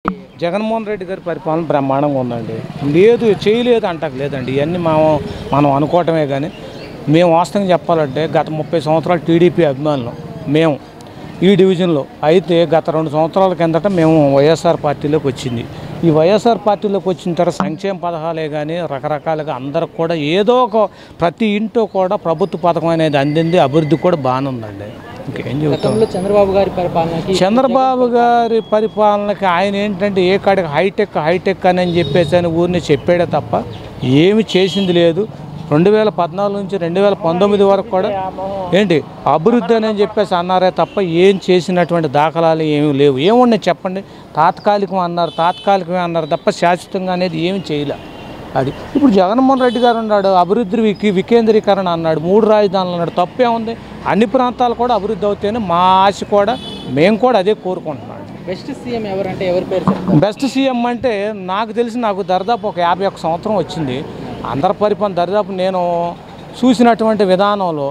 జగన్మోహన్ రెడ్డి గారి పరిపాలన బ్రహ్మాండంగా ఉందండి లేదు చేయలేదు అంటకు లేదండి ఇవన్నీ మనం మనం అనుకోవటమే కానీ మేము వాస్తవంగా చెప్పాలంటే గత ముప్పై సంవత్సరాలు టీడీపీ అభిమానులు మేము ఈ డివిజన్లో అయితే గత రెండు సంవత్సరాల కిందట మేము వైఎస్ఆర్ పార్టీలోకి వచ్చింది ఈ వైఎస్ఆర్ పార్టీలోకి వచ్చిన తర్వాత సంక్షేమ పథకాలే కానీ రకరకాలుగా అందరికి కూడా ఏదో ఒక ప్రతి ఇంట్లో కూడా ప్రభుత్వ పథకం అనేది అందింది అభివృద్ధి కూడా బాగానే ఉందండి ఇంకేం చెబుతాం గతంలో చంద్రబాబు గారి పరిపాలనకి చంద్రబాబు గారి పరిపాలనకి ఆయన ఏంటంటే ఏ కాడికి హైటెక్ హైటెక్ అని అని చెప్పేసి అని ఊరిని చెప్పాడే తప్ప ఏమి చేసింది లేదు రెండు వేల పద్నాలుగు నుంచి రెండు వేల పంతొమ్మిది వరకు కూడా ఏంటి అభివృద్ధి అని చెప్పేసి అన్నారే తప్ప ఏం చేసినటువంటి దాఖలాలు ఏమీ లేవు ఏమున్నాయి చెప్పండి తాత్కాలికం అన్నారు తాత్కాలికమే అన్నారు తప్ప శాశ్వతంగా అనేది ఏమి చేయలే అది ఇప్పుడు జగన్మోహన్ రెడ్డి గారు ఉన్నాడు అభివృద్ధి వికి వికేంద్రీకరణ అన్నాడు మూడు రాజధానులు అన్నాడు తప్పే ఉంది అన్ని ప్రాంతాలు కూడా అభివృద్ధి అవుతాయని మా ఆశ కూడా మేము కూడా అదే కోరుకుంటున్నాం బెస్ట్ సీఎం ఎవరంటే ఎవరి పేరు చెప్తారు బెస్ట్ సీఎం అంటే నాకు తెలిసి నాకు దరిదాపు ఒక యాభై ఒక్క సంవత్సరం వచ్చింది అందరి పరిపాలన దరిదాపు నేను చూసినటువంటి విధానంలో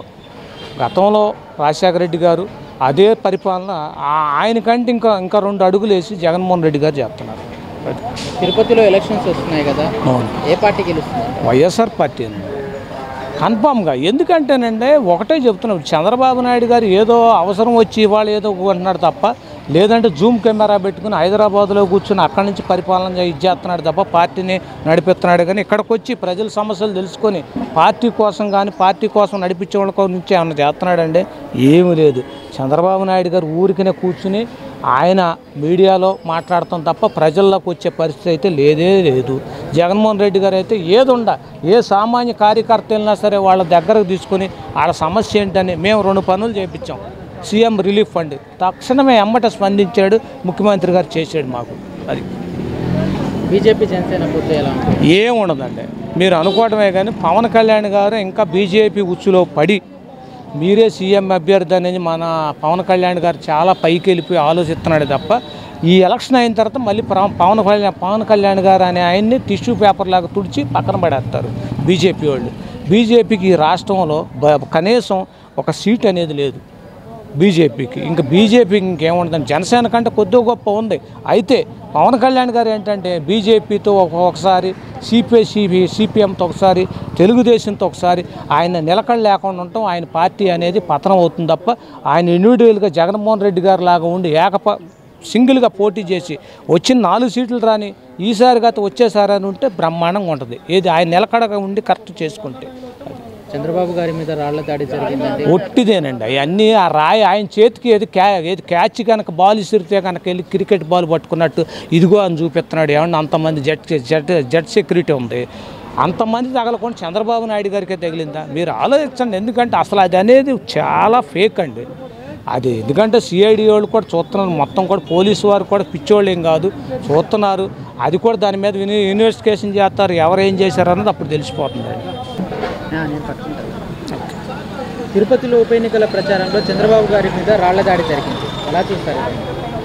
గతంలో రాజశేఖర రెడ్డి గారు అదే పరిపాలన ఆ- ఆయనకంటే ఇంకా ఇంకా రెండు అడుగులు వేసి జగన్మోహన్ రెడ్డి గారు చేస్తున్నారు అది. తిరుపతిలో ఎలక్షన్స్ వస్తున్నాయి కదా అవును ఏ పార్టీ గెలుస్తుంది వైఎస్ఆర్ పార్టీ అండి కన్ఫామ్గా ఎందుకంటేనంటే ఒకటే చెప్తున్నాం చంద్రబాబు నాయుడు గారు ఏదో అవసరం వచ్చి ఇవాళ ఏదో అంటున్నాడు తప్ప లేదంటే జూమ్ కెమెరా పెట్టుకుని హైదరాబాద్లో కూర్చుని అక్కడి నుంచి పరిపాలన చే- ఇది చేస్తున్నాడు తప్ప పార్టీని నడిపిస్తున్నాడు కానీ ఇక్కడికి వచ్చి ప్రజల సమస్యలు తెలుసుకొని పార్టీ కోసం కానీ పార్టీ కోసం నడిపించే వాళ్ళ కోసం నుంచి ఏమన్నా చేస్తున్నాడంటే ఏమీ లేదు చంద్రబాబు నాయుడు గారు ఊరికనే కూర్చుని ఆయన మీడియాలో మాట్లాడటం తప్ప ప్రజల్లోకి వచ్చే పరిస్థితి అయితే లేదే లేదు జగన్మోహన్ రెడ్డి గారు అయితే ఏదుండ ఏ సామాన్య కార్యకర్త వెళ్ళినా సరే వాళ్ళ దగ్గరకు తీసుకొని ఆడ సమస్య ఏంటని మేము రెండు పనులు చేయించాం సీఎం రిలీఫ్ ఫండ్ తక్షణమే ఎమ్మట స్పందించాడు ముఖ్యమంత్రి గారు చేసాడు మాకు అది బీజేపీ జనసేన పొత్తు ఎలా ఉంటుంది ఏం ఉండదండి మీరు అనుకోవడమే కానీ పవన్ కళ్యాణ్ గారు ఇంకా బీజేపీ ఉచ్చులో పడి మీరే సీఎం అభ్యర్థి అనేది మన పవన్ కళ్యాణ్ గారు చాలా పైకి వెళ్ళిపోయి ఆలోచిస్తున్నాడు తప్ప ఈ ఎలక్షన్ అయిన తర్వాత మళ్ళీ ప్ర- పవన్ కళ్యాణ్ పవన్ కళ్యాణ్ గారు అనే ఆయన్ని టిష్యూ పేపర్ లాగా తుడిచి పక్కన పడేస్తారు బీజేపీ వాళ్ళు బీజేపీకి ఈ రాష్ట్రంలో బ- కనీసం ఒక సీట్ అనేది లేదు బీజేపీకి ఇంకా బీజేపీకి ఇంకేముండదని జనసేన కంటే కొద్దిగా గొప్ప ఉంది అయితే పవన్ కళ్యాణ్ గారు ఏంటంటే బీజేపీతో ఒక్కొక్కసారి సిపిఐ సిపి సిపిఎంతో ఒకసారి తెలుగుదేశంతో ఒకసారి ఆయన నిలకడ లేకుండా ఉండటం ఆయన పార్టీ అనేది పతనం అవుతుంది తప్ప ఆయన ఇండివిజువల్గా జగన్మోహన్ రెడ్డి గారు లాగా ఉండి ఏకప సింగిల్గా పోటీ చేసి వచ్చిన నాలుగు సీట్లు రాని ఈసారి గత వచ్చేసారి అని ఉంటే బ్రహ్మాండంగా ఉంటుంది ఏది ఆయన నిలకడగా ఉండి కరెక్ట్ చేసుకుంటే చంద్రబాబు గారి మీద రాళ్ల దాడి జరిగిందంటే ఒట్టిదేనండి అవన్నీ ఆ రాయి ఆయన చేతికి ఏది క్యా ఏది క్యాచ్ కనుక బాల్ ఇసిరితే కనుక వెళ్ళి క్రికెట్ బాల్ పట్టుకున్నట్టు ఇదిగో అని చూపిస్తున్నాడు ఏమన్నా అంతమంది జట్ జట్ జట్ సెక్యూరిటీ ఉంది అంతమంది తగలకుండా చంద్రబాబు నాయుడు గారికే తగిలిందా మీరు ఆలోచించండి ఎందుకంటే అసలు అది అనేది చాలా ఫేక్ అండి అది ఎందుకంటే సిఐడి వాళ్ళు కూడా చూస్తున్నారు మొత్తం కూడా పోలీసు వారు కూడా పిచ్చోళ్ళు ఏం కాదు చూస్తున్నారు అది కూడా దాని మీద విని ఇన్వెస్టిగేషన్ చేస్తారు ఎవరు ఏం చేశారు అన్నది అప్పుడు తెలిసిపోతుంది ఆ, నేను పట్టుకుంటాను తిరుపతిలో ఉప ఎన్నికల ప్రచారంలో చంద్రబాబు గారి మీద రాళ్ల దాడి జరిగింది ఎలా చూస్తారు ఇది?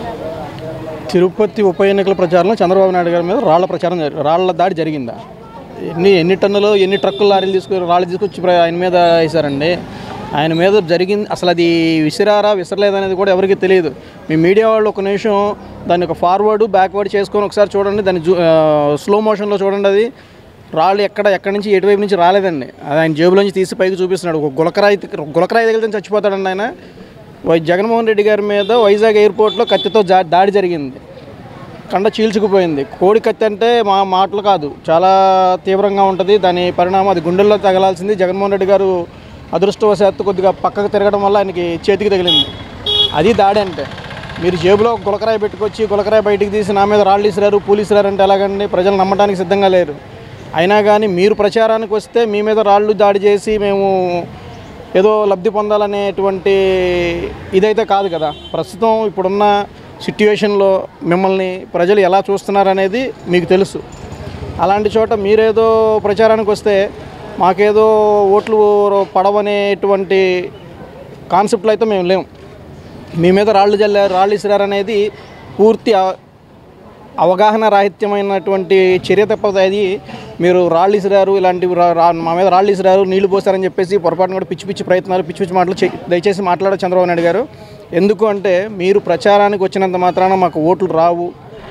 తిరుపతి ఉప ఎన్నికల ప్రచారంలో చంద్రబాబు నాయుడు గారి మీద రాళ్ల ప్రచారం జరి- రాళ్ల దాడి జరిగిందా ఎన్ని ఎన్ని టన్నులు ఎన్ని ట్రక్కులు లారీలు తీసుకొని రాళ్ళు తీసుకొచ్చి ప్ర- ఆయన మీద వేశారండి ఆయన మీద జరిగింది అసలు అది విసిరారా విసరలేదనేది కూడా ఎవరికి తెలియదు మీ మీడియా వాళ్ళు ఒక నిమిషం దాన్ని ఒక ఫార్వర్డ్ బ్యాక్వర్డ్ చేసుకొని ఒకసారి చూడండి దాన్ని జూ స్లో మోషన్లో చూడండి అది రాళ్ళు ఎక్కడ ఎక్కడి నుంచి ఎటువైపు నుంచి రాలేదండి అది ఆయన జేబులోంచి తీసి పైకి చూపిస్తున్నాడు ఒక గులకరాయి గులకరాయి తగిలితే చచ్చిపోతాడండి ఆయన వై జగన్మోహన్ రెడ్డి గారి మీద వైజాగ్ ఎయిర్పోర్ట్లో కత్తితో జా- దాడి జరిగింది కండ చీల్చుకుపోయింది కోడి కత్తి అంటే మా మాటలు కాదు చాలా తీవ్రంగా ఉంటుంది దాని పరిణామం అది గుండెల్లో తగలాల్సింది జగన్మోహన్ రెడ్డి గారు అదృష్టవశాత్తు కొద్దిగా పక్కకు తిరగడం వల్ల ఆయనకి చేతికి తగిలింది అది దాడి అంటే మీరు జేబులో ఒక గులకరాయి పెట్టుకొచ్చి గులకరాయి బయటికి తీసి నా మీద రాళ్ళు ఇసిరారు పూలు ఇసిరారు అంటే ఎలాగండి ప్రజలు నమ్మడానికి సిద్ధంగా లేరు అయినా కానీ మీరు ప్రచారానికి వస్తే మీ మీద రాళ్ళు దాడి చేసి మేము ఏదో లబ్ధి పొందాలనేటువంటి ఇదైతే కాదు కదా ప్రస్తుతం ఇప్పుడున్న సిట్యుయేషన్లో మిమ్మల్ని ప్రజలు ఎలా చూస్తున్నారనేది మీకు తెలుసు అలాంటి చోట మీరేదో ప్రచారానికి వస్తే మాకేదో ఓట్లు పడవనేటువంటి కాన్సెప్ట్లో అయితే మేము లేము మీ మీద రాళ్ళు జల్లారు రాళ్ళు ఇసిరారనేది పూర్తి అ- అవగాహన రాహిత్యమైనటువంటి చర్య తప్పదు అది మీరు రాళ్ళు ఇసిరారు ఇలాంటివి రా- రా- మా మీద రాళ్ళు ఇసిరారు నీళ్లు పోస్తారని చెప్పేసి పొరపాటున కూడా పిచ్చి పిచ్చి ప్రయత్నాలు పిచ్చి పిచ్చి మాటలు చే- దయచేసి మాట్లాడ చంద్రబాబు నాయుడు గారు ఎందుకు అంటే మీరు ప్రచారానికి వచ్చినంత మాత్రాన మాకు ఓట్లు రావు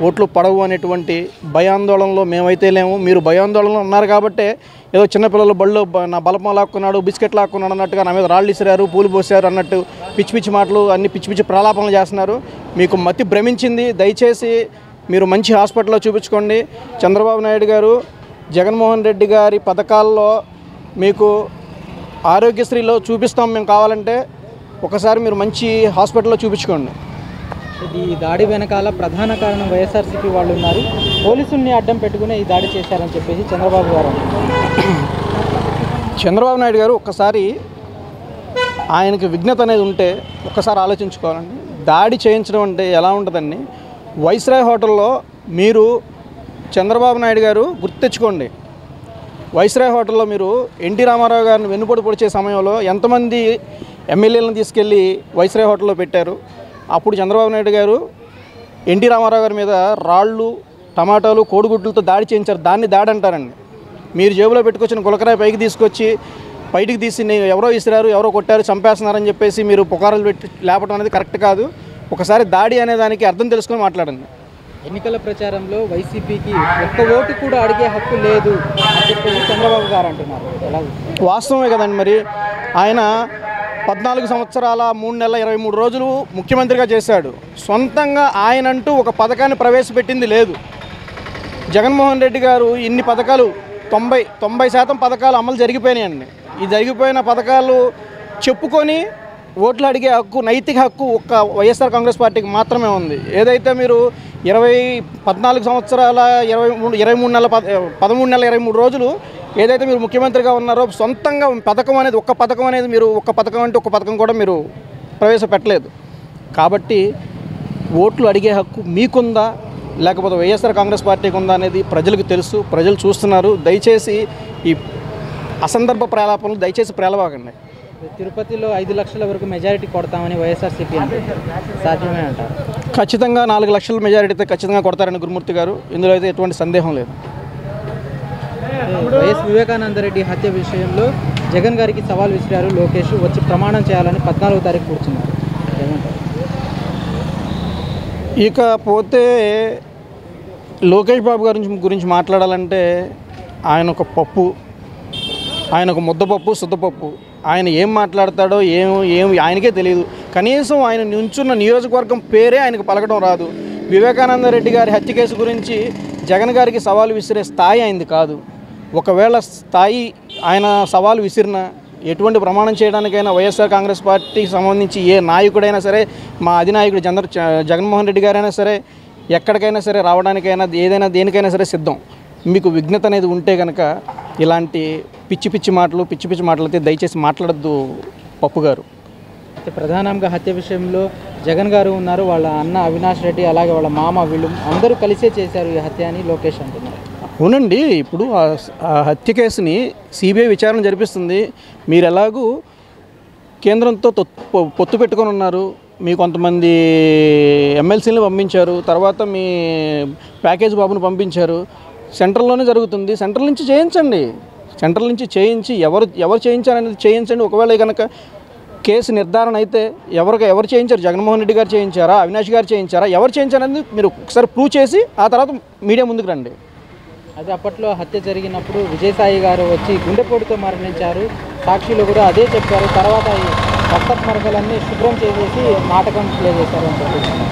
ఓట్లు పడవు అనేటువంటి భయాందోళనలో మేమైతే లేము మీరు భయాందోళనలో ఉన్నారు కాబట్టే ఏదో చిన్నపిల్లలు బళ్ళు బ- నా బలపం లాక్కున్నాడు బిస్కెట్ లాక్కున్నాడు అన్నట్టుగా నా మీద రాళ్ళు ఇసిరారు పూలు పోసారు అన్నట్టు పిచ్చి పిచ్చి మాటలు అన్ని పిచ్చి పిచ్చి ప్రలాపనలు చేస్తున్నారు మీకు మతి భ్రమించింది దయచేసి మీరు మంచి హాస్పిటల్లో చూపించుకోండి చంద్రబాబు నాయుడు గారు జగన్మోహన్ రెడ్డి గారి పథకాల్లో మీకు ఆరోగ్యశ్రీలో చూపిస్తాం మేము కావాలంటే ఒకసారి మీరు మంచి హాస్పిటల్లో చూపించుకోండి ఈ దాడి వెనకాల ప్రధాన కారణం వైఎస్ఆర్సీపీ వాళ్ళు ఉన్నారు పోలీసుల్ని అడ్డం పెట్టుకుని ఈ దాడి చేశారని చెప్పేసి చంద్రబాబు గారు అంటున్నారు చంద్రబాబు నాయుడు గారు ఒక్కసారి ఆయనకి విఘ్నత అనేది ఉంటే ఒక్కసారి ఆలోచించుకోవాలండి దాడి చేయించడం అంటే ఎలా ఉంటుందండి వైస్రాయ్ హోటల్లో మీరు చంద్రబాబు నాయుడు గారు గుర్తు తెచ్చుకోండి వైస్రాయ్ హోటల్లో మీరు ఎన్టీ రామారావు గారిని వెన్నుపోటు పొడిచే సమయంలో ఎంతమంది ఎమ్మెల్యేలను తీసుకెళ్ళి వైస్రాయ్ హోటల్లో పెట్టారు అప్పుడు చంద్రబాబు నాయుడు గారు ఎన్టీ రామారావు గారి మీద రాళ్ళు టమాటాలు కోడిగుడ్లతో దాడి చేయించారు దాన్ని దాడి అంటారండి మీరు జేబులో పెట్టుకొచ్చిన గులకరాయి పైకి తీసుకొచ్చి బయటికి తీసి "నేను ఎవరో ఇసిరారు ఎవరో కొట్టారు చంపేస్తున్నారని చెప్పేసి మీరు పుకారాలు పెట్టి లేపడం అనేది కరెక్ట్ కాదు ఒకసారి దాడి అనే దానికి అర్థం తెలుసుకొని మాట్లాడండి ఎన్నికల ప్రచారంలో వైసీపీకి ఒక్క ఓటు కూడా అడిగే హక్కు లేదు అని చెప్పేసి చంద్రబాబు గారు అంటున్నారు ఎలా వాస్తవమే కదండి మరి ఆయన పద్నాలుగు సంవత్సరాల మూడు నెలల ఇరవై మూడు రోజులు ముఖ్యమంత్రిగా చేశాడు సొంతంగా ఆయనంటూ ఒక పథకాన్ని ప్రవేశపెట్టింది లేదు జగన్మోహన్ రెడ్డి గారు ఇన్ని పథకాలు తొంభై తొంభై శాతం పథకాలు అమలు జరిగిపోయినాయండి ఈ జరిగిపోయిన పథకాలు చెప్పుకొని ఓట్లు అడిగే హక్కు నైతిక హక్కు ఒక్క వైఎస్ఆర్ కాంగ్రెస్ పార్టీకి మాత్రమే ఉంది ఏదైతే మీరు ఇరవై పద్నాలుగు సంవత్సరాల ఇరవై మూడు ఇరవై మూడు నెలల పద పదమూడు నెలల ఇరవై మూడు రోజులు ఏదైతే మీరు ముఖ్యమంత్రిగా ఉన్నారో సొంతంగా పథకం అనేది ఒక్క పథకం అనేది మీరు ఒక్క పథకం అంటే ఒక్క పథకం కూడా మీరు ప్రవేశపెట్టలేదు కాబట్టి ఓట్లు అడిగే హక్కు మీకుందా లేకపోతే వైఎస్ఆర్ కాంగ్రెస్ పార్టీకి ఉందా అనేది ప్రజలకు తెలుసు ప్రజలు చూస్తున్నారు దయచేసి ఈ అసందర్భ ప్రలాపనలు దయచేసి ప్రేలవాకండి తిరుపతిలో ఐదు లక్షల వరకు మెజారిటీ కొడతామని వైఎస్ఆర్సీపీ అంటుంది సాధ్యమే అంటారు ఖచ్చితంగా నాలుగు లక్షల మెజారిటీతో ఖచ్చితంగా కొడతారని గురుమూర్తి గారు ఇందులో అయితే ఎటువంటి సందేహం లేదు వైఎస్ వివేకానంద రెడ్డి హత్య విషయంలో జగన్ గారికి సవాల్ విసిరారు లోకేష్ వచ్చి ప్రమాణం చేయాలని పద్నాలుగో తారీఖు కూర్చున్నారు ఏమంటారు ఇకపోతే లోకేష్ బాబు గారి గురించి- గురించి మాట్లాడాలంటే ఆయన ఒక పప్పు ఆయన ఒక ముద్దపప్పు శుద్ధపప్పు ఆయన ఏం మాట్లాడతాడో ఏం ఏం ఆయనకే తెలియదు కనీసం ఆయన నుంచున్న నియోజకవర్గం పేరే ఆయనకు పలకడం రాదు వివేకానంద రెడ్డి గారి హత్య కేసు గురించి జగన్ గారికి సవాలు విసిరే స్థాయి ఆయనది కాదు ఒకవేళ స్థాయి ఆయన సవాలు విసిరిన ఎటువంటి ప్రమాణం చేయడానికైనా వైఎస్ఆర్ కాంగ్రెస్ పార్టీకి సంబంధించి ఏ నాయకుడైనా సరే మా అధినాయకుడు చంద్ర చ- జగన్మోహన్ రెడ్డి గారైనా సరే ఎక్కడికైనా సరే రావడానికైనా ఏదైనా దేనికైనా సరే సిద్ధం మీకు విఘ్నత అనేది ఉంటే కనుక ఇలాంటి పిచ్చి పిచ్చి మాటలు పిచ్చి పిచ్చి మాటలు అయితే దయచేసి మాట్లాడద్దు పప్పు గారు అయితే ప్రధానంగా హత్య విషయంలో జగన్ గారు ఉన్నారు వాళ్ళ అన్న అవినాష్ రెడ్డి అలాగే వాళ్ళ మామ వీళ్ళు అందరూ కలిసే చేశారు ఈ హత్య అని లోకేష్ అంటున్నారు అవునండి ఇప్పుడు ఆ స- ఆ హత్య కేసుని సిబిఐ విచారణ జరిపిస్తుంది మీరు ఎలాగూ కేంద్రంతో తొత్తు- పొ- పొత్తు పెట్టుకొని ఉన్నారు మీ కొంతమంది ఎమ్మెల్సీలను పంపించారు తర్వాత మీ ప్యాకేజ్ బాబును పంపించారు సెంట్రల్లోనే జరుగుతుంది సెంట్రల్ నుంచి చేయించండి సెంట్రల్ నుంచి చేయించి ఎవరు ఎవరు చేయించారనేది చేయించండి ఒకవేళ కనుక కేసు నిర్ధారణ అయితే ఎవరికి ఎవరు చేయించారు జగన్మోహన్ రెడ్డి గారు చేయించారా అవినాష్ గారు చేయించారా ఎవరు చేయించారనేది మీరు ఒకసారి ప్రూవ్ చేసి ఆ తర్వాత మీడియా ముందుకు రండి అదే అప్పట్లో హత్య జరిగినప్పుడు విజయసాయి గారు వచ్చి గుండెపోటుతో మరణించారు సాక్షులు కూడా అదే చెప్పారు తర్వాత ఈ రక్తపు మరకలన్నీ శుభ్రం చేసేసి నాటకం ప్లే చేశారు అని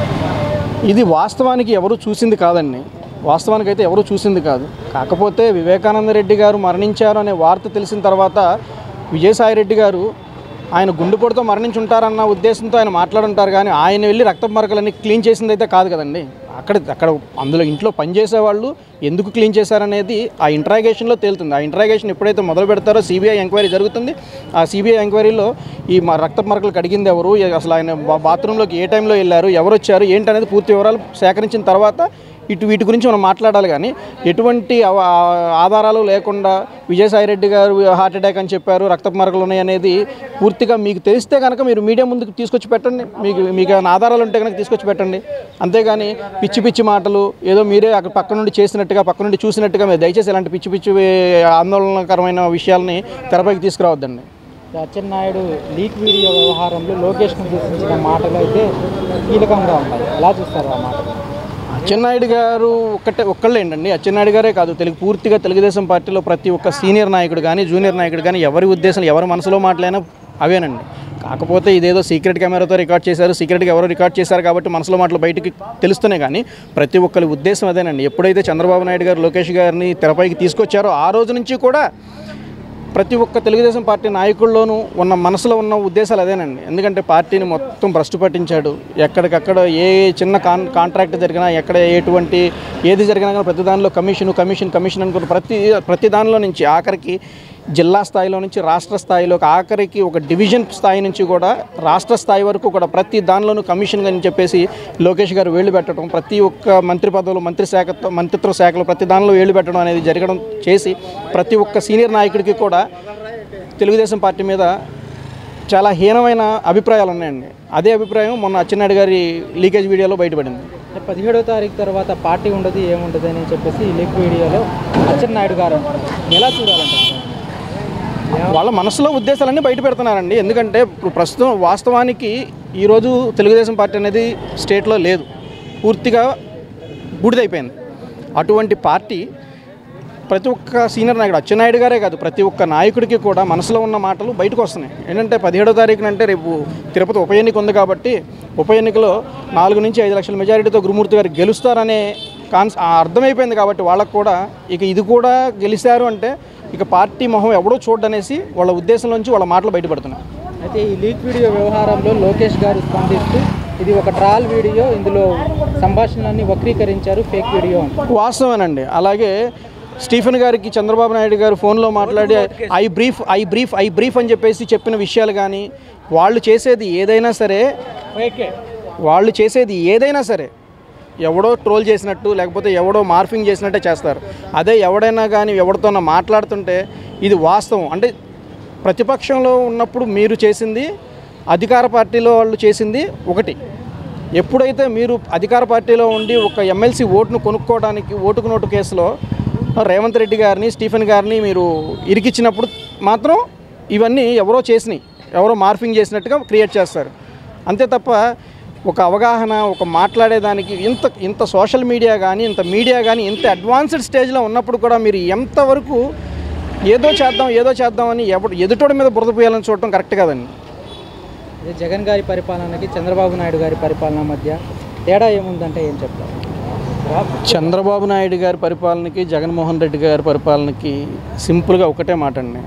చెప్పి ఇది వాస్తవానికి ఎవరు చూసింది కాదండి వాస్తవానికి అయితే ఎవరు చూసింది కాదు కాకపోతే వివేకానంద రెడ్డి గారు మరణించారు అనే వార్త తెలిసిన తర్వాత విజయసాయి రెడ్డి గారు ఆయన గుండెపోటుతో మరణించుంటారన్న ఉద్దేశంతో ఆయన మాట్లాడుంటారు కానీ ఆయన వెళ్ళి రక్త మరకలన్నీ క్లీన్ చేసింది అయితే కాదు కదండి అక్కడ అక్కడ అందులో ఇంట్లో పనిచేసే వాళ్ళు ఎందుకు క్లీన్ చేశారనేది ఆ ఇంట్రాగేషన్లో తేలుతుంది ఆ ఇంట్రాగేషన్ ఎప్పుడైతే మొదలు పెడతారో సిబిఐ ఎంక్వైరీ జరుగుతుంది ఆ సిబిఐ ఎంక్వైరీలో ఈ మా రక్త మరకలు కడిగింది ఎవరు ఏ- అసలు ఆయన బా- బాత్రూంలోకి ఏ టైంలో వెళ్ళారు ఎవరు వచ్చారు ఏంటనేది పూర్తి వివరాలు సేకరించిన తర్వాత ఇటు వీటి గురించి మనం మాట్లాడాలి కానీ ఎటువంటి అవ- ఆధారాలు లేకుండా విజయసాయి రెడ్డి గారు హార్ట్ అటాక్ అని చెప్పారు రక్తపు మరకలు ఉన్నాయి అనేది పూర్తిగా మీకు తెలిస్తే కనుక మీరు మీడియా ముందుకు తీసుకొచ్చి పెట్టండి మీకు మీకు ఏమైనా ఆధారాలు ఉంటే కనుక తీసుకొచ్చి పెట్టండి అంతేగాని పిచ్చి పిచ్చి మాటలు ఏదో మీరే అక్కడ పక్క నుండి చేసినట్టుగా పక్క నుండి చూసినట్టుగా మీరు దయచేసి ఇలాంటి పిచ్చి పిచ్చి ఆందోళనకరమైన విషయాల్ని తెరపైకి తీసుకురావద్దండి అచ్చెన్నాయుడు లీక్ వీడియో వ్యవహారంలో లోకేష్ను దూషించిన మాటలు అయితే కీలకంగా ఉన్నాయి ఎలా చూస్తారు ఆ మాటలు అచ్చెన్నాయుడు గారు ఒక్కటే ఒక్కళ్ళే ఏంటండి అచ్చెన్నాయుడు గారే కాదు తెలుగు పూర్తిగా తెలుగుదేశం పార్టీలో ప్రతి ఒక్క సీనియర్ నాయకుడు కానీ జూనియర్ నాయకుడు కానీ ఎవరి ఉద్దేశం ఎవరి మనసులో మాటలైనా అవేనండి కాకపోతే ఇదేదో సీక్రెట్ కెమెరాతో రికార్డ్ చేశారు సీక్రెట్గా ఎవరో రికార్డ్ చేశారు కాబట్టి మనసులో మాటలు బయటికి తెలుస్తున్నాయి కానీ ప్రతి ఒక్కరి ఉద్దేశం అదేనండి ఎప్పుడైతే చంద్రబాబు నాయుడు గారు లోకేష్ గారిని తెరపైకి తీసుకొచ్చారో ఆ రోజు నుంచి కూడా ప్రతి ఒక్క తెలుగుదేశం పార్టీ నాయకుల్లోనూ ఉన్న మనసులో ఉన్న ఉద్దేశాలు అదేనండి ఎందుకంటే పార్టీని మొత్తం భ్రష్టు పట్టించాడు ఎక్కడికక్కడ ఏ చిన్న కాన్ కాంట్రాక్ట్ జరిగినా ఎక్కడ ఎటువంటి ఏది జరిగినా కానీ ప్రతి దానిలో కమిషన్ కమిషన్ కమిషన్ అనుకున్న ప్రతి ప్రతి దానిలో నుంచి ఆఖరికి జిల్లా స్థాయిలో నుంచి రాష్ట్ర స్థాయిలోకి ఆఖరికి ఒక డివిజన్ స్థాయి నుంచి కూడా రాష్ట్ర స్థాయి వరకు కూడా ప్రతి దానిలోనూ కమిషన్ అని చెప్పేసి లోకేష్ గారు వేళ్ళు పెట్టడం ప్రతి ఒక్క మంత్రి పదవులు మంత్రి శాఖతో మంత్రిత్వ శాఖలో ప్రతి దానిలో వేళ్ళు పెట్టడం అనేది జరగడం చేసి ప్రతి ఒక్క సీనియర్ నాయకుడికి కూడా తెలుగుదేశం పార్టీ మీద చాలా హీనమైన అభిప్రాయాలు ఉన్నాయండి అదే అభిప్రాయం మొన్న అచ్చెన్నాయుడు గారి లీకేజ్ వీడియోలో బయటపడింది అంటే పదిహేడో తారీఖు తర్వాత పార్టీ ఉండదు ఏముండదు అని చెప్పేసి ఈ లీక్ వీడియోలో అచ్చెన్నాయుడు గారు అంటున్నారు. ఎలా చూడాలంటారు వాళ్ళ మనసులో ఉద్దేశాలన్నీ బయట పెడుతున్నారండి ఎందుకంటే ఇప్పుడు ప్రస్తుతం వాస్తవానికి ఈరోజు తెలుగుదేశం పార్టీ అనేది స్టేట్లో లేదు పూర్తిగా బూడిదైపోయింది అటువంటి పార్టీ ప్రతి ఒక్క సీనియర్ నాయకుడు అచ్చెన్నాయుడు గారే కాదు ప్రతి ఒక్క నాయకుడికి కూడా మనసులో ఉన్న మాటలు బయటకు వస్తున్నాయి ఏంటంటే పదిహేడో తారీఖున అంటే రేపు తిరుపతి ఉప ఎన్నిక ఉంది కాబట్టి ఉప ఎన్నికలో నాలుగు నుంచి ఐదు లక్షల మెజారిటీతో గురుమూర్తి గారు గెలుస్తారనే కాన్స్ ఆ అర్థమైపోయింది కాబట్టి వాళ్ళకు కూడా ఇక ఇది కూడా గెలిచారు అంటే ఇక పార్టీ మొహం ఎవడో చూడనేసి వాళ్ళ ఉద్దేశం నుంచి వాళ్ళ మాటలు బయటపడుతున్నాయి అయితే ఈ లీక్ వీడియో వ్యవహారంలో లోకేష్ గారు స్పందిస్తూ ఇది ఒక ట్రాల్ వీడియో ఇందులో సంభాషణలన్నీ వక్రీకరించారు ఫేక్ వీడియో అంటారు వాస్తవేనండి అలాగే స్టీఫెన్ గారికి చంద్రబాబు నాయుడు గారు ఫోన్లో మాట్లాడి I brief I brief I brief అని చెప్పేసి చెప్పిన విషయాలు కానీ వాళ్ళు చేసేది ఏదైనా సరే వాళ్ళు చేసేది ఏదైనా సరే ఎవడో ట్రోల్ చేసినట్టు లేకపోతే ఎవడో మార్ఫింగ్ చేసినట్టే చేస్తారు అదే ఎవడైనా కానీ ఎవరితోనో మాట్లాడుతుంటే ఇది వాస్తవం అంటే ప్రతిపక్షంలో ఉన్నప్పుడు మీరు చేసింది అధికార పార్టీలో వాళ్ళు చేసింది ఒకటి ఎప్పుడైతే మీరు అధికార పార్టీలో ఉండి ఒక ఎమ్మెల్సీ ఓటును కొనుక్కోవడానికి ఓటుకు నోటు కేసులో రేవంత్ రెడ్డి గారిని స్టీఫెన్ గారిని మీరు ఇరికిచ్చినప్పుడు మాత్రం ఇవన్నీ ఎవరో చేసినాయి ఎవరో మార్ఫింగ్ చేసినట్టుగా క్రియేట్ చేస్తారు అంతే తప్ప ఒక అవగాహన ఒక మాట్లాడేదానికి ఇంత ఇంత సోషల్ మీడియా కానీ ఇంత మీడియా కానీ ఇంత అడ్వాన్స్డ్ స్టేజ్లో ఉన్నప్పుడు కూడా మీరు ఎంతవరకు ఏదో చేద్దాం ఏదో చేద్దామని ఎవడు ఎదుటోడి మీద బురద పోయాలని చూడటం కరెక్ట్ కాదండి ఇది జగన్ గారి పరిపాలనకి చంద్రబాబు నాయుడు గారి పరిపాలన మధ్య తేడా ఏముందంటే ఏం చెప్తారు చంద్రబాబు నాయుడు గారి పరిపాలనకి జగన్మోహన్ రెడ్డి గారి పరిపాలనకి సింపుల్గా ఒకటే మాట అండి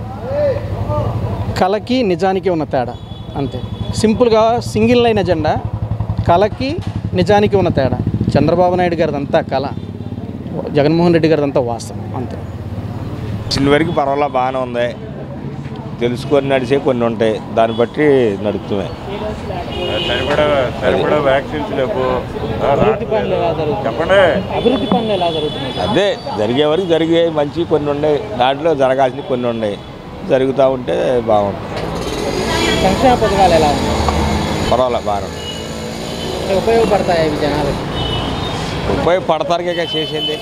కళకి నిజానికి ఉన్న తేడా అంతే సింపుల్గా సింగిల్ లైన్ ఎజెండా కళకి నిజానికి ఉన్న తేడా చంద్రబాబు నాయుడు గారిదంతా కళ జగన్మోహన్ రెడ్డి గారిదంతా వాస్తవం అంతే చిన్న వరకు పర్వాలా బాగానే ఉంది తెలుసుకొని నడిచే కొన్ని ఉంటాయి దాన్ని బట్టి నడుపుతున్నాయి సరిపడా సరిపడా వ్యాక్సిన్స్ లేవు ఆ, అభివృద్ధి పనులు ఎలా జరుగుతున్నాయి చెప్పండి అభివృద్ధి పనులు ఎలా జరుగుతున్నాయి అదే జరిగే వరకు జరిగే మంచి కొన్ని ఉన్నాయి దాంట్లో జరగాల్సినవి కొన్ని ఉన్నాయి జరుగుతూ ఉంటే బాగుంటుంది సంక్షేమ పథకాలు ఎలా ఉన్నాయి పర్వాలే బాగానే ఉంది అంటే ఉపయోగపడతాయి ఇవి జనాలకి ఉపయోగపడతారు ఇక చేసింది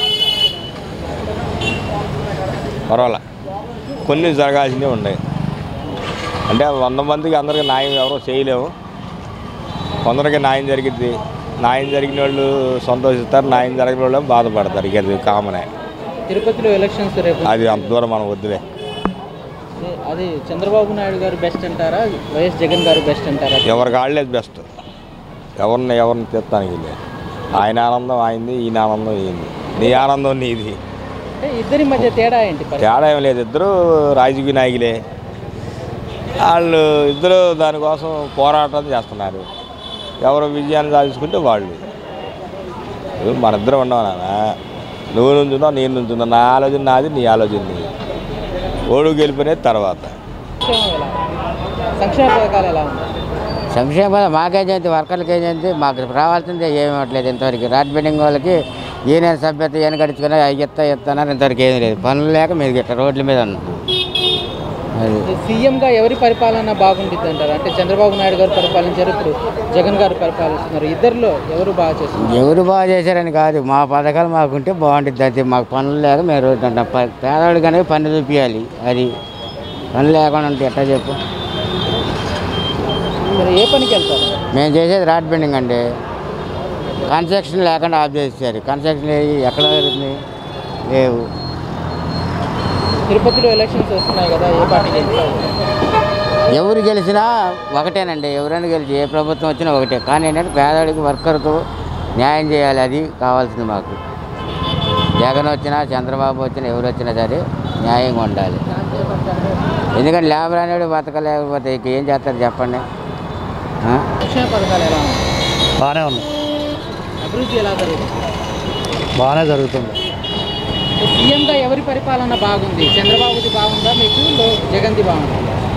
పర్వాలే కొన్ని జరగాల్సినవి ఉన్నాయి అంటే వంద మందికి అందరికి న్యాయం ఎవరో చేయలేము కొందరికి న్యాయం జరిగింది న్యాయం జరిగిన వాళ్ళు సంతోషిస్తారు న్యాయం జరిగిన వాళ్ళు బాధపడతారు ఇక అది కామనే తిరుపతిలో ఎలక్షన్స్ రేపు అది అంత దూరం మనం వద్దులే అదే- అది చంద్రబాబు నాయుడు గారు బెస్ట్ అంటారా వైఎస్ జగన్ గారు బెస్ట్ అంటారా ఎవరికి ఆడలేదు బెస్ట్ ఎవరిని ఎవరిని తెస్తానికి లేదు ఆయన ఆనందం ఆయనది ఈయన ఆనందం ఈయనది నీ ఆనందం నీది అంటే ఇద్దరి మధ్య తేడా ఏంటి పరిస్థితి? తేడా ఏం లేదు ఇద్దరు రాజకీయ నాయకులే వాళ్ళు ఇద్దరు దానికోసం పోరాటం చేస్తున్నారు ఎవరు విజయాన్ని సాధించుకుంటే వాళ్ళు ఇప్పుడు మన ఇద్దరం ఉన్నావు నాన్న నువ్వు నుంచున్నావు నేను నుంచున్నా నా ఆలోచన నాది నీ ఆలోచన నీది ఓడు గెలిపినది తర్వాత సంక్షేమం ఎలా ఉంది? సంక్షేమ పథకాలు ఎలా ఉన్నాయి సంక్షేమ మాకేం చేయండి వర్కర్లకి ఏం చేయండి మాకు రావాల్సిందే ఏమి ఇవ్వట్లేదు ఇంతవరకు రాట్ బిల్డింగ్ వాళ్ళకి ఈయన సభ్యత ఈయన గడుచుకుని అవి ఎత్తా ఎత్తన్నారు ఇంతవరకు ఏమీ లేదు పనులు లేక మీరు గిట్ట రోడ్ల మీద ఉన్నాం అది సీఎంగా ఎవరి పరిపాలన బాగుంటుంది అంటారు అంటే చంద్రబాబు నాయుడు గారు పరిపాలించారు ఇప్పుడు జగన్ గారు పరిపాలిస్తున్నారు ఇద్దరిలో ఎవరు బాగా చేస్తున్నారు ఎవరు బాగా చేశారని కాదు మా పథకాలు మాకుంటే బాగుంటుంది అది మాకు పనులు లేక మేము రోడ్డు ఉంటాం ప- పేదవాడు కనుక పని చూపించాలి అది పని లేకుండా ఉంటే ఎట్లా చెప్పు మీరు ఏ పనికి వెళ్తారు మేము చేసేది రాట్ బిల్డింగ్ అండి కన్స్ట్రక్షన్ లేకుండా ఆఫ్ చేశారు కన్స్ట్రక్షన్ ఎక్కడ జరుగుతుంది లేవు తిరుపతిలో ఎలక్షన్స్ వస్తున్నాయి కదా ఏ పార్టీ గెలుస్తారు ఎవరు గెలిచినా ఒకటేనండి ఎవరైనా గెలిచి ఏ ప్రభుత్వం వచ్చినా ఒకటే కానీ ఏంటంటే పేదవాడికి వర్కర్కు న్యాయం చేయాలి అది కావాల్సింది మాకు జగన్ వచ్చినా చంద్రబాబు వచ్చినా ఎవరు వచ్చినా సరే న్యాయంగా ఉండాలి ఎందుకంటే లేబర్ అనేవాడు బతకలేకపోతే ఇక ఏం చేస్తారు చెప్పండి ఆ? సంక్షేమ పథకాలు ఎలా ఉన్నాయి బాగానే ఉంది అభివృద్ధి ఎలా జరుగుతుంది బాగానే జరుగుతుంది సీఎంగా ఎవరి పరిపాలన బాగుంది చంద్రబాబుది బాగుందా మీకు లో- జగన్ది బాగుందా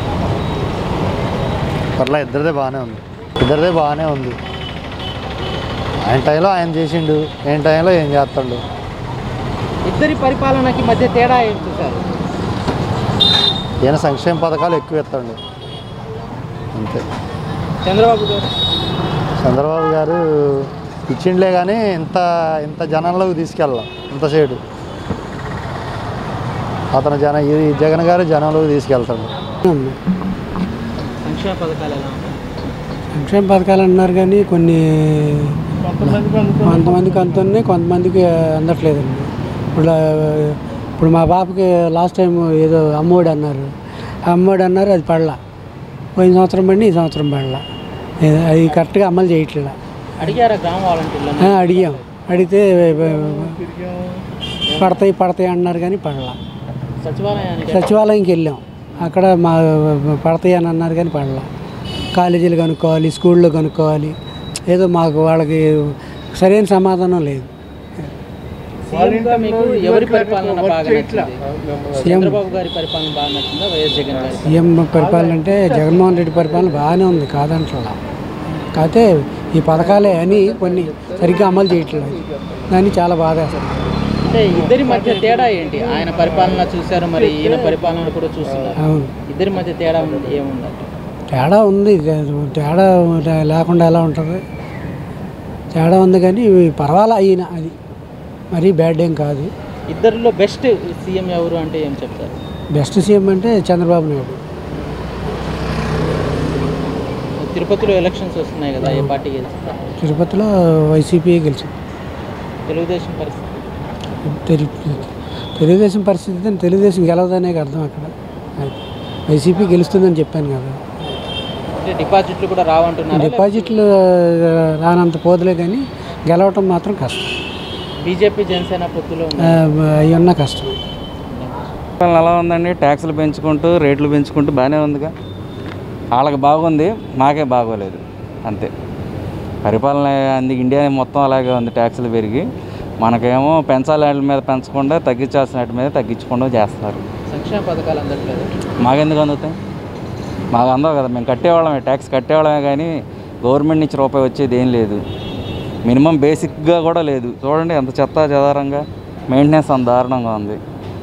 పర్లా ఇద్దరిదే బాగానే ఉంది ఇద్దరిదే బాగానే ఉంది ఆయన టైంలో ఆయన చేసిండు ఏం టైంలో ఏం చేస్తాడు ఇద్దరి పరిపాలనకి మధ్య తేడా ఏం చూసారు ఈయన సంక్షేమ పథకాలు ఎక్కువ ఎత్తండు అంతే చంద్రబాబు గారు చంద్రబాబు గారు ఇచ్చిండ్లే కానీ ఇంత ఇంత జనంలోకి తీసుకెళ్ళాం ఇంత సైడు అతను జన ఈ జగన్ గారు జనంలోకి తీసుకెళ్తాడు సంక్షేమ పథకాలు ఎలా ఉన్నాయి సంక్షేమ పథకాలు అన్నారు కానీ కొన్ని కొంతమందికి అందుతున్నాయి కొంతమందికి అందట్లేదండి ఇప్పుడు ఆ, ఇప్పుడు మా పాపకి లాస్ట్ టైం ఏదో అమ్మఒడి అన్నారు ఆ అమ్మఒడి అన్నారు అది పడలా పోయిన సంవత్సరం పడి ఈ సంవత్సరం పడలా ఇది- అది కరెక్ట్గా అమలు చేయట్లేదు అడిగారా గ్రామ వాలంటీర్లను ఆ, అడిగాం అడిగితే పడతాయి పడతాయి అన్నారు కానీ పడలా సచివాలయానికి సచివాలయంకి వెళ్ళాం అక్కడ మా పడతాయి అని అన్నారు కానీ పడలా కాలేజీలు కనుక్కోవాలి స్కూల్లో కనుక్కోవాలి ఏదో మాకు వాళ్ళకి సరైన సమాధానం లేదు సీఎంగా మీకు ఎవరి పరిపాలన బాగా నచ్చింది చంద్రబాబు గారి పరిపాలన బాగా నచ్చిందా వైఎస్ జగన్ గారి సీఎం పరిపాలన అంటే జగన్మోహన్ రెడ్డి పరిపాలన బాగానే ఉంది కాదంటలా కాకపోతే ఈ పథకాలే అని కొన్ని సరిగ్గా అమలు చేయట్లేదు దాన్ని చాలా బాధ అంటే ఇద్దరి మధ్య తేడా ఏంటి ఆయన పరిపాలన చూశారు మరి ఈయన పరిపాలన కూడా చూస్తున్నారు అవును ఇద్దరి మధ్య తేడా ఉంది ఏముందంటే తేడా ఉంది తేడా లేకుండా ఎలా ఉంటుంది తేడా ఉంది కానీ పర్వాలా అయినా అది మరీ బ్యాడ్ ఏం కాదు ఇద్దరిలో బెస్ట్ సీఎం ఎవరు అంటే ఏం చెప్తారు బెస్ట్ సీఎం అంటే చంద్రబాబు నాయుడు తిరుపతిలో ఎలక్షన్స్ వస్తున్నాయి కదా ఏ పార్టీ గెలుస్తారు తిరుపతిలో వైసీపీ గెలిచింది తెలుగుదేశం పరిస్థితి తెలు తెలుగుదేశం పరిస్థితి అంటే తెలుగుదేశం గెలవదనే అర్థం అక్కడ అది. వైసీపీ గెలుస్తుందని చెప్పాను కదా అంటే డిపాజిట్లు కూడా రావంటున్నారు డిపాజిట్లు రానంత పోదులే కానీ గెలవటం మాత్రం కష్టం బీజేపీ జనసేన పొత్తులో ఉంది అవి ఉన్న కష్టం పరిపాలన ఎలా ఉందండి ట్యాక్సులు పెంచుకుంటూ రేట్లు పెంచుకుంటూ బాగానే ఉందిగా వాళ్ళకి బాగుంది మాకే బాగోలేదు అంతే పరిపాలన అందుకు ఇండియా మొత్తం అలాగే ఉంది ట్యాక్సులు పెరిగి మనకేమో పెంచాలి వాటి మీద పెంచకుండా తగ్గించాల్సిన వాటి మీద తగ్గించకుండా చేస్తారు సంక్షేమ పథకాలు అందట్లేదు మాకెందుకు అందుతాయి మాకు అందవు కదా మేము కట్టేవాళ్ళమే ట్యాక్స్ కట్టేవాళ్ళమే కానీ గవర్నమెంట్ నుంచి రూపాయి వచ్చేది ఏం లేదు మినిమం బేసిక్గా కూడా లేదు చూడండి ఎంత చెత్త చెదారంగా మెయింటెనెన్స్ అంత దారుణంగా ఉంది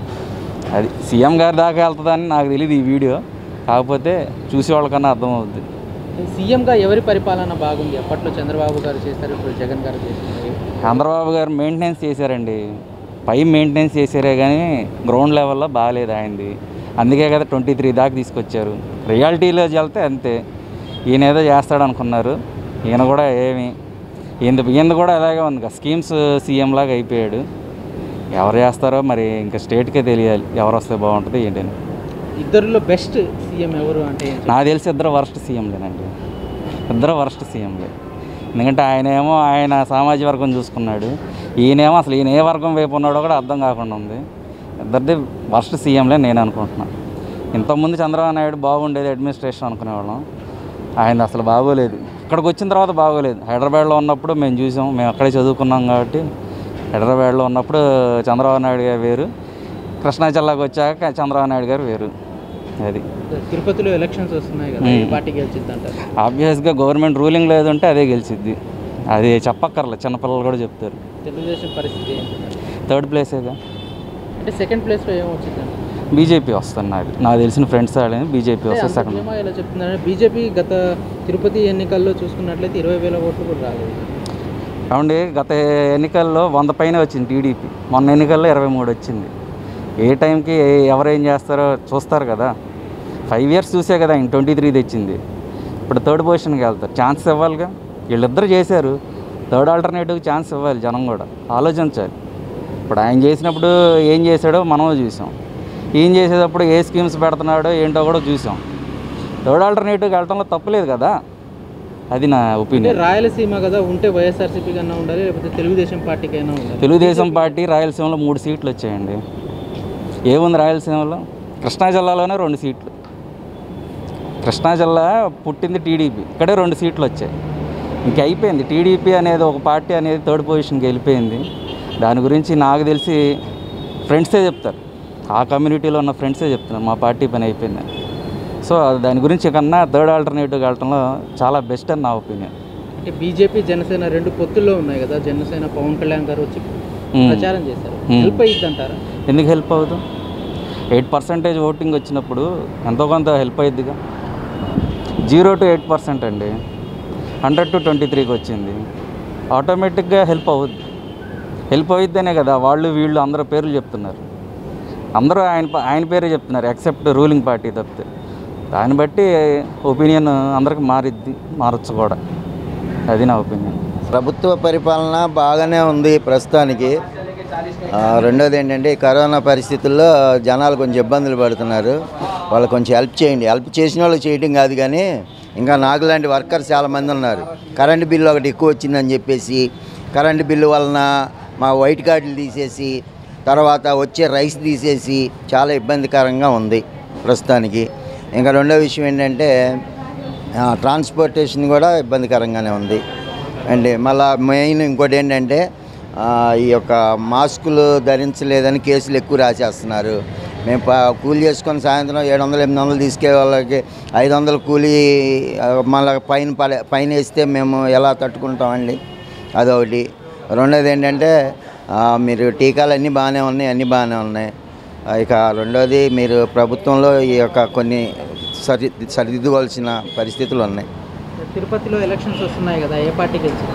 అది సీఎం గారి దాకా వెళ్తుందని నాకు తెలియదు ఈ వీడియో కాకపోతే చూసేవాళ్ళకన్నా అర్థమవుద్ది సీఎంగా ఎవరి పరిపాలన బాగుంది అప్పట్లో చంద్రబాబు గారు చేశారు ఇప్పుడు జగన్ గారు చేస్తున్నారు చంద్రబాబు గారు మెయింటెనెన్స్ చేశారండి పై మెయింటెనెన్స్ చేశారే కానీ గ్రౌండ్ లెవెల్లో బాగాలేదు ఆయనది అందుకే కదా ట్వంటీ త్రీ దాకా తీసుకొచ్చారు రియాలిటీలో వెళ్తే అంతే ఈయన ఏదో చేస్తాడు అనుకున్నారు ఈయన కూడా ఏమి ఈయన ఈయన కూడా అలాగే ఉంది కదా స్కీమ్స్ సీఎం లాగా అయిపోయాడు ఎవరు చేస్తారో మరి ఇంకా స్టేట్కే తెలియాలి ఎవరు వస్తే బాగుంటుంది ఏంటని ఇద్దరిలో బెస్ట్ సీఎం ఎవరు అంటే ఏం చెప్తారు? నాకు తెలిసి ఇద్దరు వరస్ట్ సీఎంలేనండి ఇద్దరు వరస్ట్ సీఎంలే ఎందుకంటే ఆయన ఏమో ఆయన సామాజిక వర్గం చూసుకున్నాడు ఈయనేమో అసలు ఈయన ఏ వర్గం వైపు ఉన్నాడో కూడా అర్థం కాకుండా ఉంది ఇద్దరిది వరస్ట్ సీఎంలే నేను అనుకుంటున్నాను ఇంతకుముందు చంద్రబాబు నాయుడు బాగుండేది అడ్మినిస్ట్రేషన్ అనుకునేవాళ్ళం ఆయన అసలు బాగోలేదు ఇక్కడికి వచ్చిన తర్వాత బాగోలేదు హైదరాబాద్లో ఉన్నప్పుడు మేము చూసాం మేము అక్కడే చదువుకున్నాం కాబట్టి హైదరాబాద్లో ఉన్నప్పుడు చంద్రబాబు నాయుడు గారు వేరు కృష్ణా జిల్లాకు వచ్చాక చంద్రబాబు నాయుడు గారు వేరు అది తిరుపతిలో ఎలక్షన్స్ వస్తున్నాయి కదా ఏ పార్టీ గెలిచిద్ది అంటారు ఆబ్వియస్గా గవర్నమెంట్ రూలింగ్ లేదంటే అదే గెలిచిద్ది అది చెప్పక్కర్లే చిన్నపిల్లలు కూడా చెప్తారు తెలుగుదేశం పరిస్థితి ఏంటి థర్డ్ ప్లేసేగా అంటే సెకండ్ ప్లేస్లో ఏం వచ్చిందండి బీజేపీ వస్తున్నది నాకు తెలిసిన ఫ్రెండ్స్ వాళ్ళని బీజేపీ వస్తుంది సెకండ్ ఏమో ఇలా చెప్తున్నారంటే బీజేపీ గత తిరుపతి ఎన్నికల్లో చూసుకున్నట్లయితే ఇరవై వేల ఓట్లు కూడా రాలేదు ఏమండి గత ఎన్నికల్లో వంద పైన వచ్చింది టీడీపీ మొన్న ఎన్నికల్లో ఇరవై మూడు వచ్చింది ఏ టైంకి ఏ- ఎవరు ఏం చేస్తారో చూస్తారు కదా ఫైవ్ ఇయర్స్ చూసే కదా ఆయన ట్వంటీ త్రీ తెచ్చింది ఇప్పుడు థర్డ్ పొజిషన్కి వెళ్తారు ఛాన్స్ ఇవ్వాలిగా వీళ్ళిద్దరు చేశారు థర్డ్ ఆల్టర్నేటివ్ ఛాన్స్ ఇవ్వాలి జనం కూడా ఆలోచించాలి ఇప్పుడు ఆయన చేసినప్పుడు ఏం చేశాడో మనం చూసాం ఏం చేసేటప్పుడు ఏ స్కీమ్స్ పెడుతున్నాడో ఏంటో కూడా చూసాం థర్డ్ ఆల్టర్నేటివ్కి వెళ్ళడంలో తప్పులేదు కదా అది నా అంటే ఒపీనియన్ రాయలసీమ కదా ఉంటే వైఎస్ఆర్సీపీ కన్నా ఉండాలి లేకపోతే తెలుగుదేశం పార్టీకైనా ఉండాలి తెలుగుదేశం పార్టీ రాయలసీమలో మూడు సీట్లు వచ్చాయండి ఏముంది రాయలసీమలో కృష్ణా జిల్లాలోనే రెండు సీట్లు కృష్ణా జిల్లా పుట్టింది టీడీపీ ఇక్కడే రెండు సీట్లు వచ్చాయి ఇంక అయిపోయింది టీడీపీ అనేది ఒక పార్టీ అనేది థర్డ్ పొజిషన్కి వెళ్ళిపోయింది దాని గురించి నాకు తెలిసి ఫ్రెండ్సే చెప్తారు ఆ కమ్యూనిటీలో ఉన్న ఫ్రెండ్సే చెప్తున్నారు మా పార్టీ పని అయిపోయిందని సో దాని గురించి కన్నా థర్డ్ ఆల్టర్నేటివ్ వెళ్ళటంలో చాలా బెస్ట్ అని నా ఒపీనియన్ అంటే బీజేపీ జనసేన రెండు పొత్తుల్లో ఉన్నాయి కదా జనసేన పవన్ కళ్యాణ్ గారు వచ్చి మ్మ్. ప్రచారం చేశారు మ్మ్. హెల్ప్ అయ్యిద్ది అంటారా ఎందుకు హెల్ప్ అవ్వదు ఎయిట్ పర్సెంటేజ్ ఓటింగ్ వచ్చినప్పుడు ఎంతో కొంత హెల్ప్ అయ్యిద్దిగా జీరో టు ఎయిట్ పర్సెంట్ అండి హండ్రెడ్ టు ట్వంటీ త్రీకి వచ్చింది ఆటోమేటిక్గా హెల్ప్ అవుద్ది హెల్ప్ అవుద్దనే కదా వాళ్ళు వీళ్ళు అందరూ పేర్లు చెప్తున్నారు అందరూ ఆయన ప- ఆయన పేరే చెప్తున్నారు ఎక్సెప్ట్ రూలింగ్ పార్టీ తప్పితే దాన్ని బట్టి ఒపీనియన్ అందరికి మారిద్ది మారచ్చు కూడా అది నా ఒపీనియన్ ప్రభుత్వ పరిపాలన బాగానే ఉంది ప్రస్తుతానికి ఆ, రెండోది ఏంటంటే ఈ కరోనా పరిస్థితుల్లో జనాలు కొంచెం ఇబ్బందులు పడుతున్నారు వాళ్ళకి కొంచెం హెల్ప్ చేయండి హెల్ప్ చేసిన వాళ్ళకి చేయడం కాదు కానీ ఇంకా నాకు లాంటి వర్కర్స్ చాలామంది ఉన్నారు కరెంటు బిల్లు ఒకటి ఎక్కువ వచ్చిందని చెప్పేసి కరెంటు బిల్లు వలన మా వైట్ కార్డులు తీసేసి తర్వాత వచ్చే రైస్ తీసేసి చాలా ఇబ్బందికరంగా ఉంది ప్రస్తుతానికి ఇంకా రెండో విషయం ఏంటంటే ఆ, ట్రాన్స్పోర్టేషన్ కూడా ఇబ్బందికరంగానే ఉంది అండ్ మళ్ళా మెయిన్ ఇంకోటి ఏంటంటే ఆ, ఈ యొక్క మాస్కులు ధరించలేదని కేసులు ఎక్కువ రాసేస్తున్నారు మేము ప కూలి చేసుకొని సాయంత్రం ఏడు వందలు ఎనిమిది వందలు తీసుకెళ్ళే వాళ్ళకి ఐదు వందలు కూలీ ఆ, మళ్ళా పైన పడే పైన వేస్తే మేము ఎలా తట్టుకుంటామండి అదొకటి రెండోది ఏంటంటే ఆ, మీరు టీకాలు అన్నీ బాగానే ఉన్నాయి అన్నీ బాగానే ఉన్నాయి ఆ, ఇక రెండోది మీరు ప్రభుత్వంలో ఈ యొక్క కొన్ని సరి సరిదిద్దుకోవాల్సిన పరిస్థితులు ఉన్నాయి తిరుపతిలో ఎలక్షన్స్ వస్తున్నాయి కదా ఏ పార్టీ గెలిచింది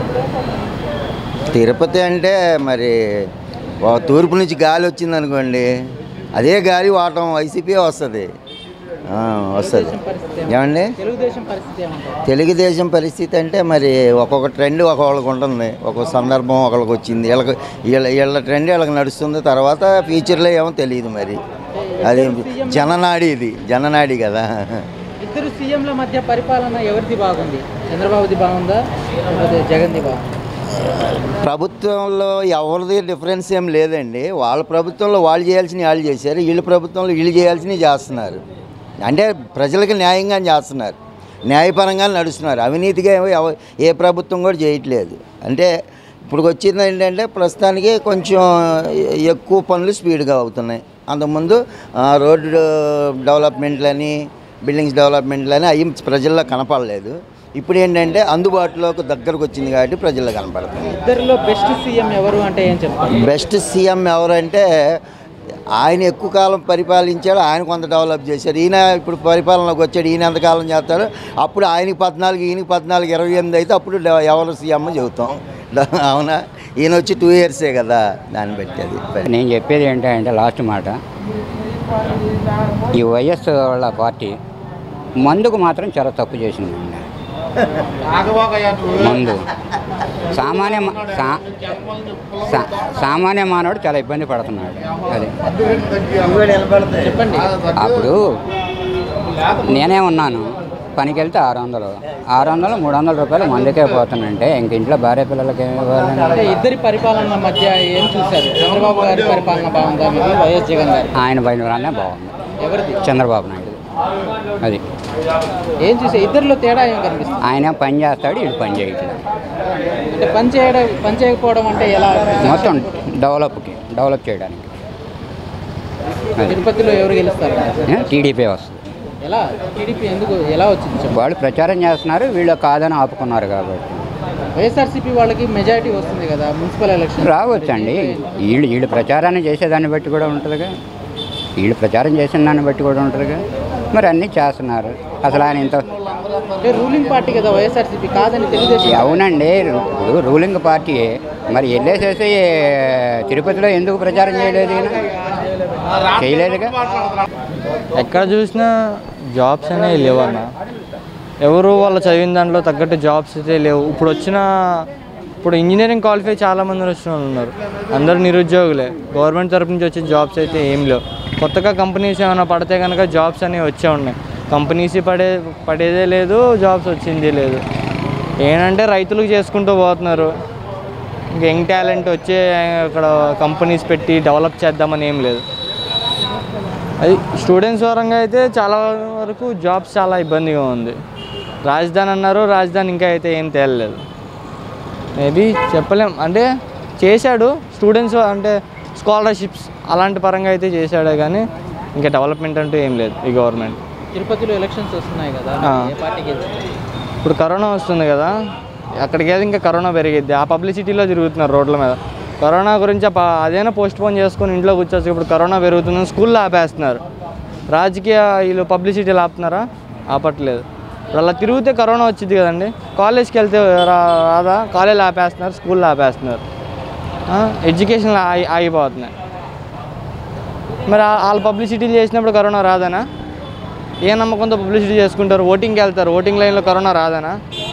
తిరుపతి అంటే మరి ఓ తూర్పు నుంచి గాలి వచ్చింది అనుకోండి అదే గాలి వాటం వైసీపీ వస్తుంది వస్తుంది ఏమండి తెలుగుదేశం పరిస్థితి ఏమంటారు తెలుగుదేశం పరిస్థితి అంటే మరి ఒక్కొక్క ట్రెండ్ ఒక్కొక్కరికి ఉంటుంది ఒక్కొక్క సందర్భం ఒకళ్ళకి వచ్చింది వీళ్ళకి వీళ్ళ వీళ్ళ ట్రెండ్ వీళ్ళకి నడుస్తుంది తర్వాత ఫ్యూచర్లో ఏమో తెలియదు మరి అది జననాడి ఇది జననాడి కదా ఇద్దరు సీఎంల మధ్య పరిపాలన ఎవరిది బాగుంది చంద్రబాబుది బాగుందా లేకపోతే జగన్ది బాగుందా ప్రభుత్వంలో ఎవరిది డిఫరెన్స్ ఏం లేదండి వాళ్ళ ప్రభుత్వంలో వాళ్ళు చేయాల్సినవి వాళ్ళు చేశారు వీళ్ళ ప్రభుత్వంలో వీళ్ళు చేయాల్సినవి చేస్తున్నారు అంటే ప్రజలకు న్యాయంగా చేస్తున్నారు న్యాయపరంగా నడుస్తున్నారు అవినీతిగా ఏమో ఎవ- ఏ ప్రభుత్వం కూడా చేయట్లేదు అంటే ఇప్పుడు వచ్చింది ఏంటంటే ప్రస్తుతానికి కొంచెం ఎక్కువ పనులు స్పీడ్గా అవుతున్నాయి అంతకుముందు ఆ, రోడ్డు డెవలప్మెంట్లని బిల్డింగ్స్ డెవలప్మెంట్లని అవి ప్రజల్లో కనపడలేదు ఇప్పుడు ఏంటంటే అందుబాటులోకి దగ్గరకు వచ్చింది కాబట్టి ప్రజల్లో కనపడుతుంది ఇద్దరిలో బెస్ట్ సీఎం ఎవరు అంటే ఏం చెప్తారు బెస్ట్ సీఎం ఎవరంటే ఆయన ఎక్కువ కాలం పరిపాలించాడు ఆయన కొంత డెవలప్ చేశారు ఈయన ఇప్పుడు పరిపాలనలోకి వచ్చాడు ఈయన ఎంతకాలం చేస్తారు అప్పుడు ఆయనకి పద్నాలుగు ఈయనకి పద్నాలుగు ఇరవై ఎనిమిది అయితే అప్పుడు డె- ఎవరు సీఎం చెబుతాం అవునా ఈయన వచ్చి టూ ఇయర్సే కదా దాన్ని బట్టి అది నేను చెప్పేది ఏంటంటే లాస్ట్ మాట ఈ వైఎస్ వాళ్ళ పార్టీ మందుకు మాత్రం చాలా తప్పు చేసింది మందు సామాన్య మా- సా- సా- సామాన్య మానవుడు చాలా ఇబ్బంది పడుతున్నాడు అది చెప్పండి అప్పుడు నేనే ఉన్నాను పనికి వెళ్తే ఆరు వందలు ఆరు వందలు మూడు వందల రూపాయలు మందుకే పోతానంటే ఇంక ఇంట్లో భార్య పిల్లలకి ఏమి ఇవ్వాలని అంటే ఇద్దరి పరిపాలన మధ్య ఏం చూశారు చంద్రబాబు గారి పరిపాలన బాగుందా మీకు వైఎస్ జగన్ గారి ఆయన బయటనే బాగుంది ఎవరిది చంద్రబాబు నాయుడు అది ఏం చూసే ఇద్దరిలో తేడా ఏం కనిపిస్తుంది ఆయన పని చేస్తాడు వీడు పని చేయట్లేదు అంటే పని చేయడం పని చేయకపోవడం అంటే ఎలా మొత్తం డెవలప్కి డెవలప్ చేయడానికి అది తిరుపతిలో ఎవరు గెలుస్తారు ఏ, టీడీపీ వస్తుంది ఎలా టీడీపీ ఎందుకు ఎలా వచ్చింది చెప్పండి వాళ్ళు ప్రచారం చేస్తున్నారు వీళ్ళు కాదని ఆపుకున్నారు కాబట్టి వైఎస్ఆర్సీపీ వాళ్ళకి మెజారిటీ వస్తుంది కదా మున్సిపల్ ఎలక్షన్ రావచ్చండి వీళ్ళు వీళ్ళు ప్రచారాన్ని చేసేదాన్ని బట్టి కూడా ఉంటుందిగా వీళ్ళు ప్రచారం చేసిన దాన్ని బట్టి కూడా ఉంటుందిగా మరి అన్నీ చేస్తున్నారు అసలు ఆయన ఇంత అంటే రూలింగ్ పార్టీ కదా వైఎస్ఆర్సీపీ కాదని తెలుగుదేశం అవునండి ఇప్పుడు రూలింగ్ పార్టీ మరి వెళ్ళేసేసి తిరుపతిలో ఎందుకు ప్రచారం చేయలేదు ఈయన? చేయలేదుగా ఎక్కడ చూసినా జాబ్స్ అనేవి లేవన్న ఎవరు వాళ్ళు చదివిన దాంట్లో తగ్గట్టు జాబ్స్ అయితే లేవు ఇప్పుడు వచ్చిన ఇప్పుడు ఇంజనీరింగ్ క్వాలిఫై చాలా మంది వచ్చిన వాళ్ళు ఉన్నారు అందరూ నిరుద్యోగులే గవర్నమెంట్ తరపు నుంచి వచ్చే జాబ్స్ అయితే ఏం లేవు కొత్తగా కంపెనీస్ ఏమైనా పడితే కనుక జాబ్స్ అనేవి వచ్చే ఉన్నాయి కంపెనీస్ పడే పడేదే లేదు జాబ్స్ వచ్చింది లేదు ఏంటంటే రైతులకు చేసుకుంటూ పోతున్నారు ఇంకా యంగ్ టాలెంట్ వచ్చే అక్కడ కంపెనీస్ పెట్టి డెవలప్ చేద్దామని ఏం లేదు అది స్టూడెంట్స్ పరంగా అయితే చాలా వరకు జాబ్స్ చాలా ఇబ్బందిగా ఉంది రాజధాని అన్నారు రాజధాని ఇంకా అయితే ఏం తేలలేదు మేబీ చెప్పలేం అంటే చేశాడు స్టూడెంట్స్ అంటే స్కాలర్షిప్స్ అలాంటి పరంగా అయితే చేశాడే కానీ ఇంకా డెవలప్మెంట్ అంటూ ఏం లేదు ఈ గవర్నమెంట్ తిరుపతిలో ఎలక్షన్స్ వస్తున్నాయి కదా ఆ. ఏ పార్టీ గెలుస్తుంది ఇప్పుడు కరోనా వస్తుంది కదా అక్కడికి అయితే ఇంకా కరోనా పెరిగిద్ది ఆ పబ్లిసిటీలో తిరుగుతున్నారు రోడ్ల మీద కరోనా గురించి ఆ ప- అదేనా పోస్ట్ పోన్ చేసుకొని ఇంట్లో కూర్చోవచ్చు ఇప్పుడు కరోనా పెరుగుతుంది స్కూల్లో ఆపేస్తున్నారు రాజకీయ వీళ్ళు పబ్లిసిటీలు ఆపుతున్నారా ఆపట్లేదు ఇప్పుడు అలా తిరిగితే కరోనా వచ్చింది కదండి కాలేజ్కి వెళ్తే రా- రాదా కాలేజీలో ఆపేస్తున్నారు స్కూల్లో ఆపేస్తున్నారు ఎడ్యుకేషన్ ఆగి ఆగిపోతున్నాయి మరి ఆ- వాళ్ళు పబ్లిసిటీలు చేసినప్పుడు కరోనా రాదనా ఏ నమ్మకంతో పబ్లిసిటీ చేసుకుంటారు ఓటింగ్కి వెళ్తారు ఓటింగ్ లైన్లో కరోనా రాదనా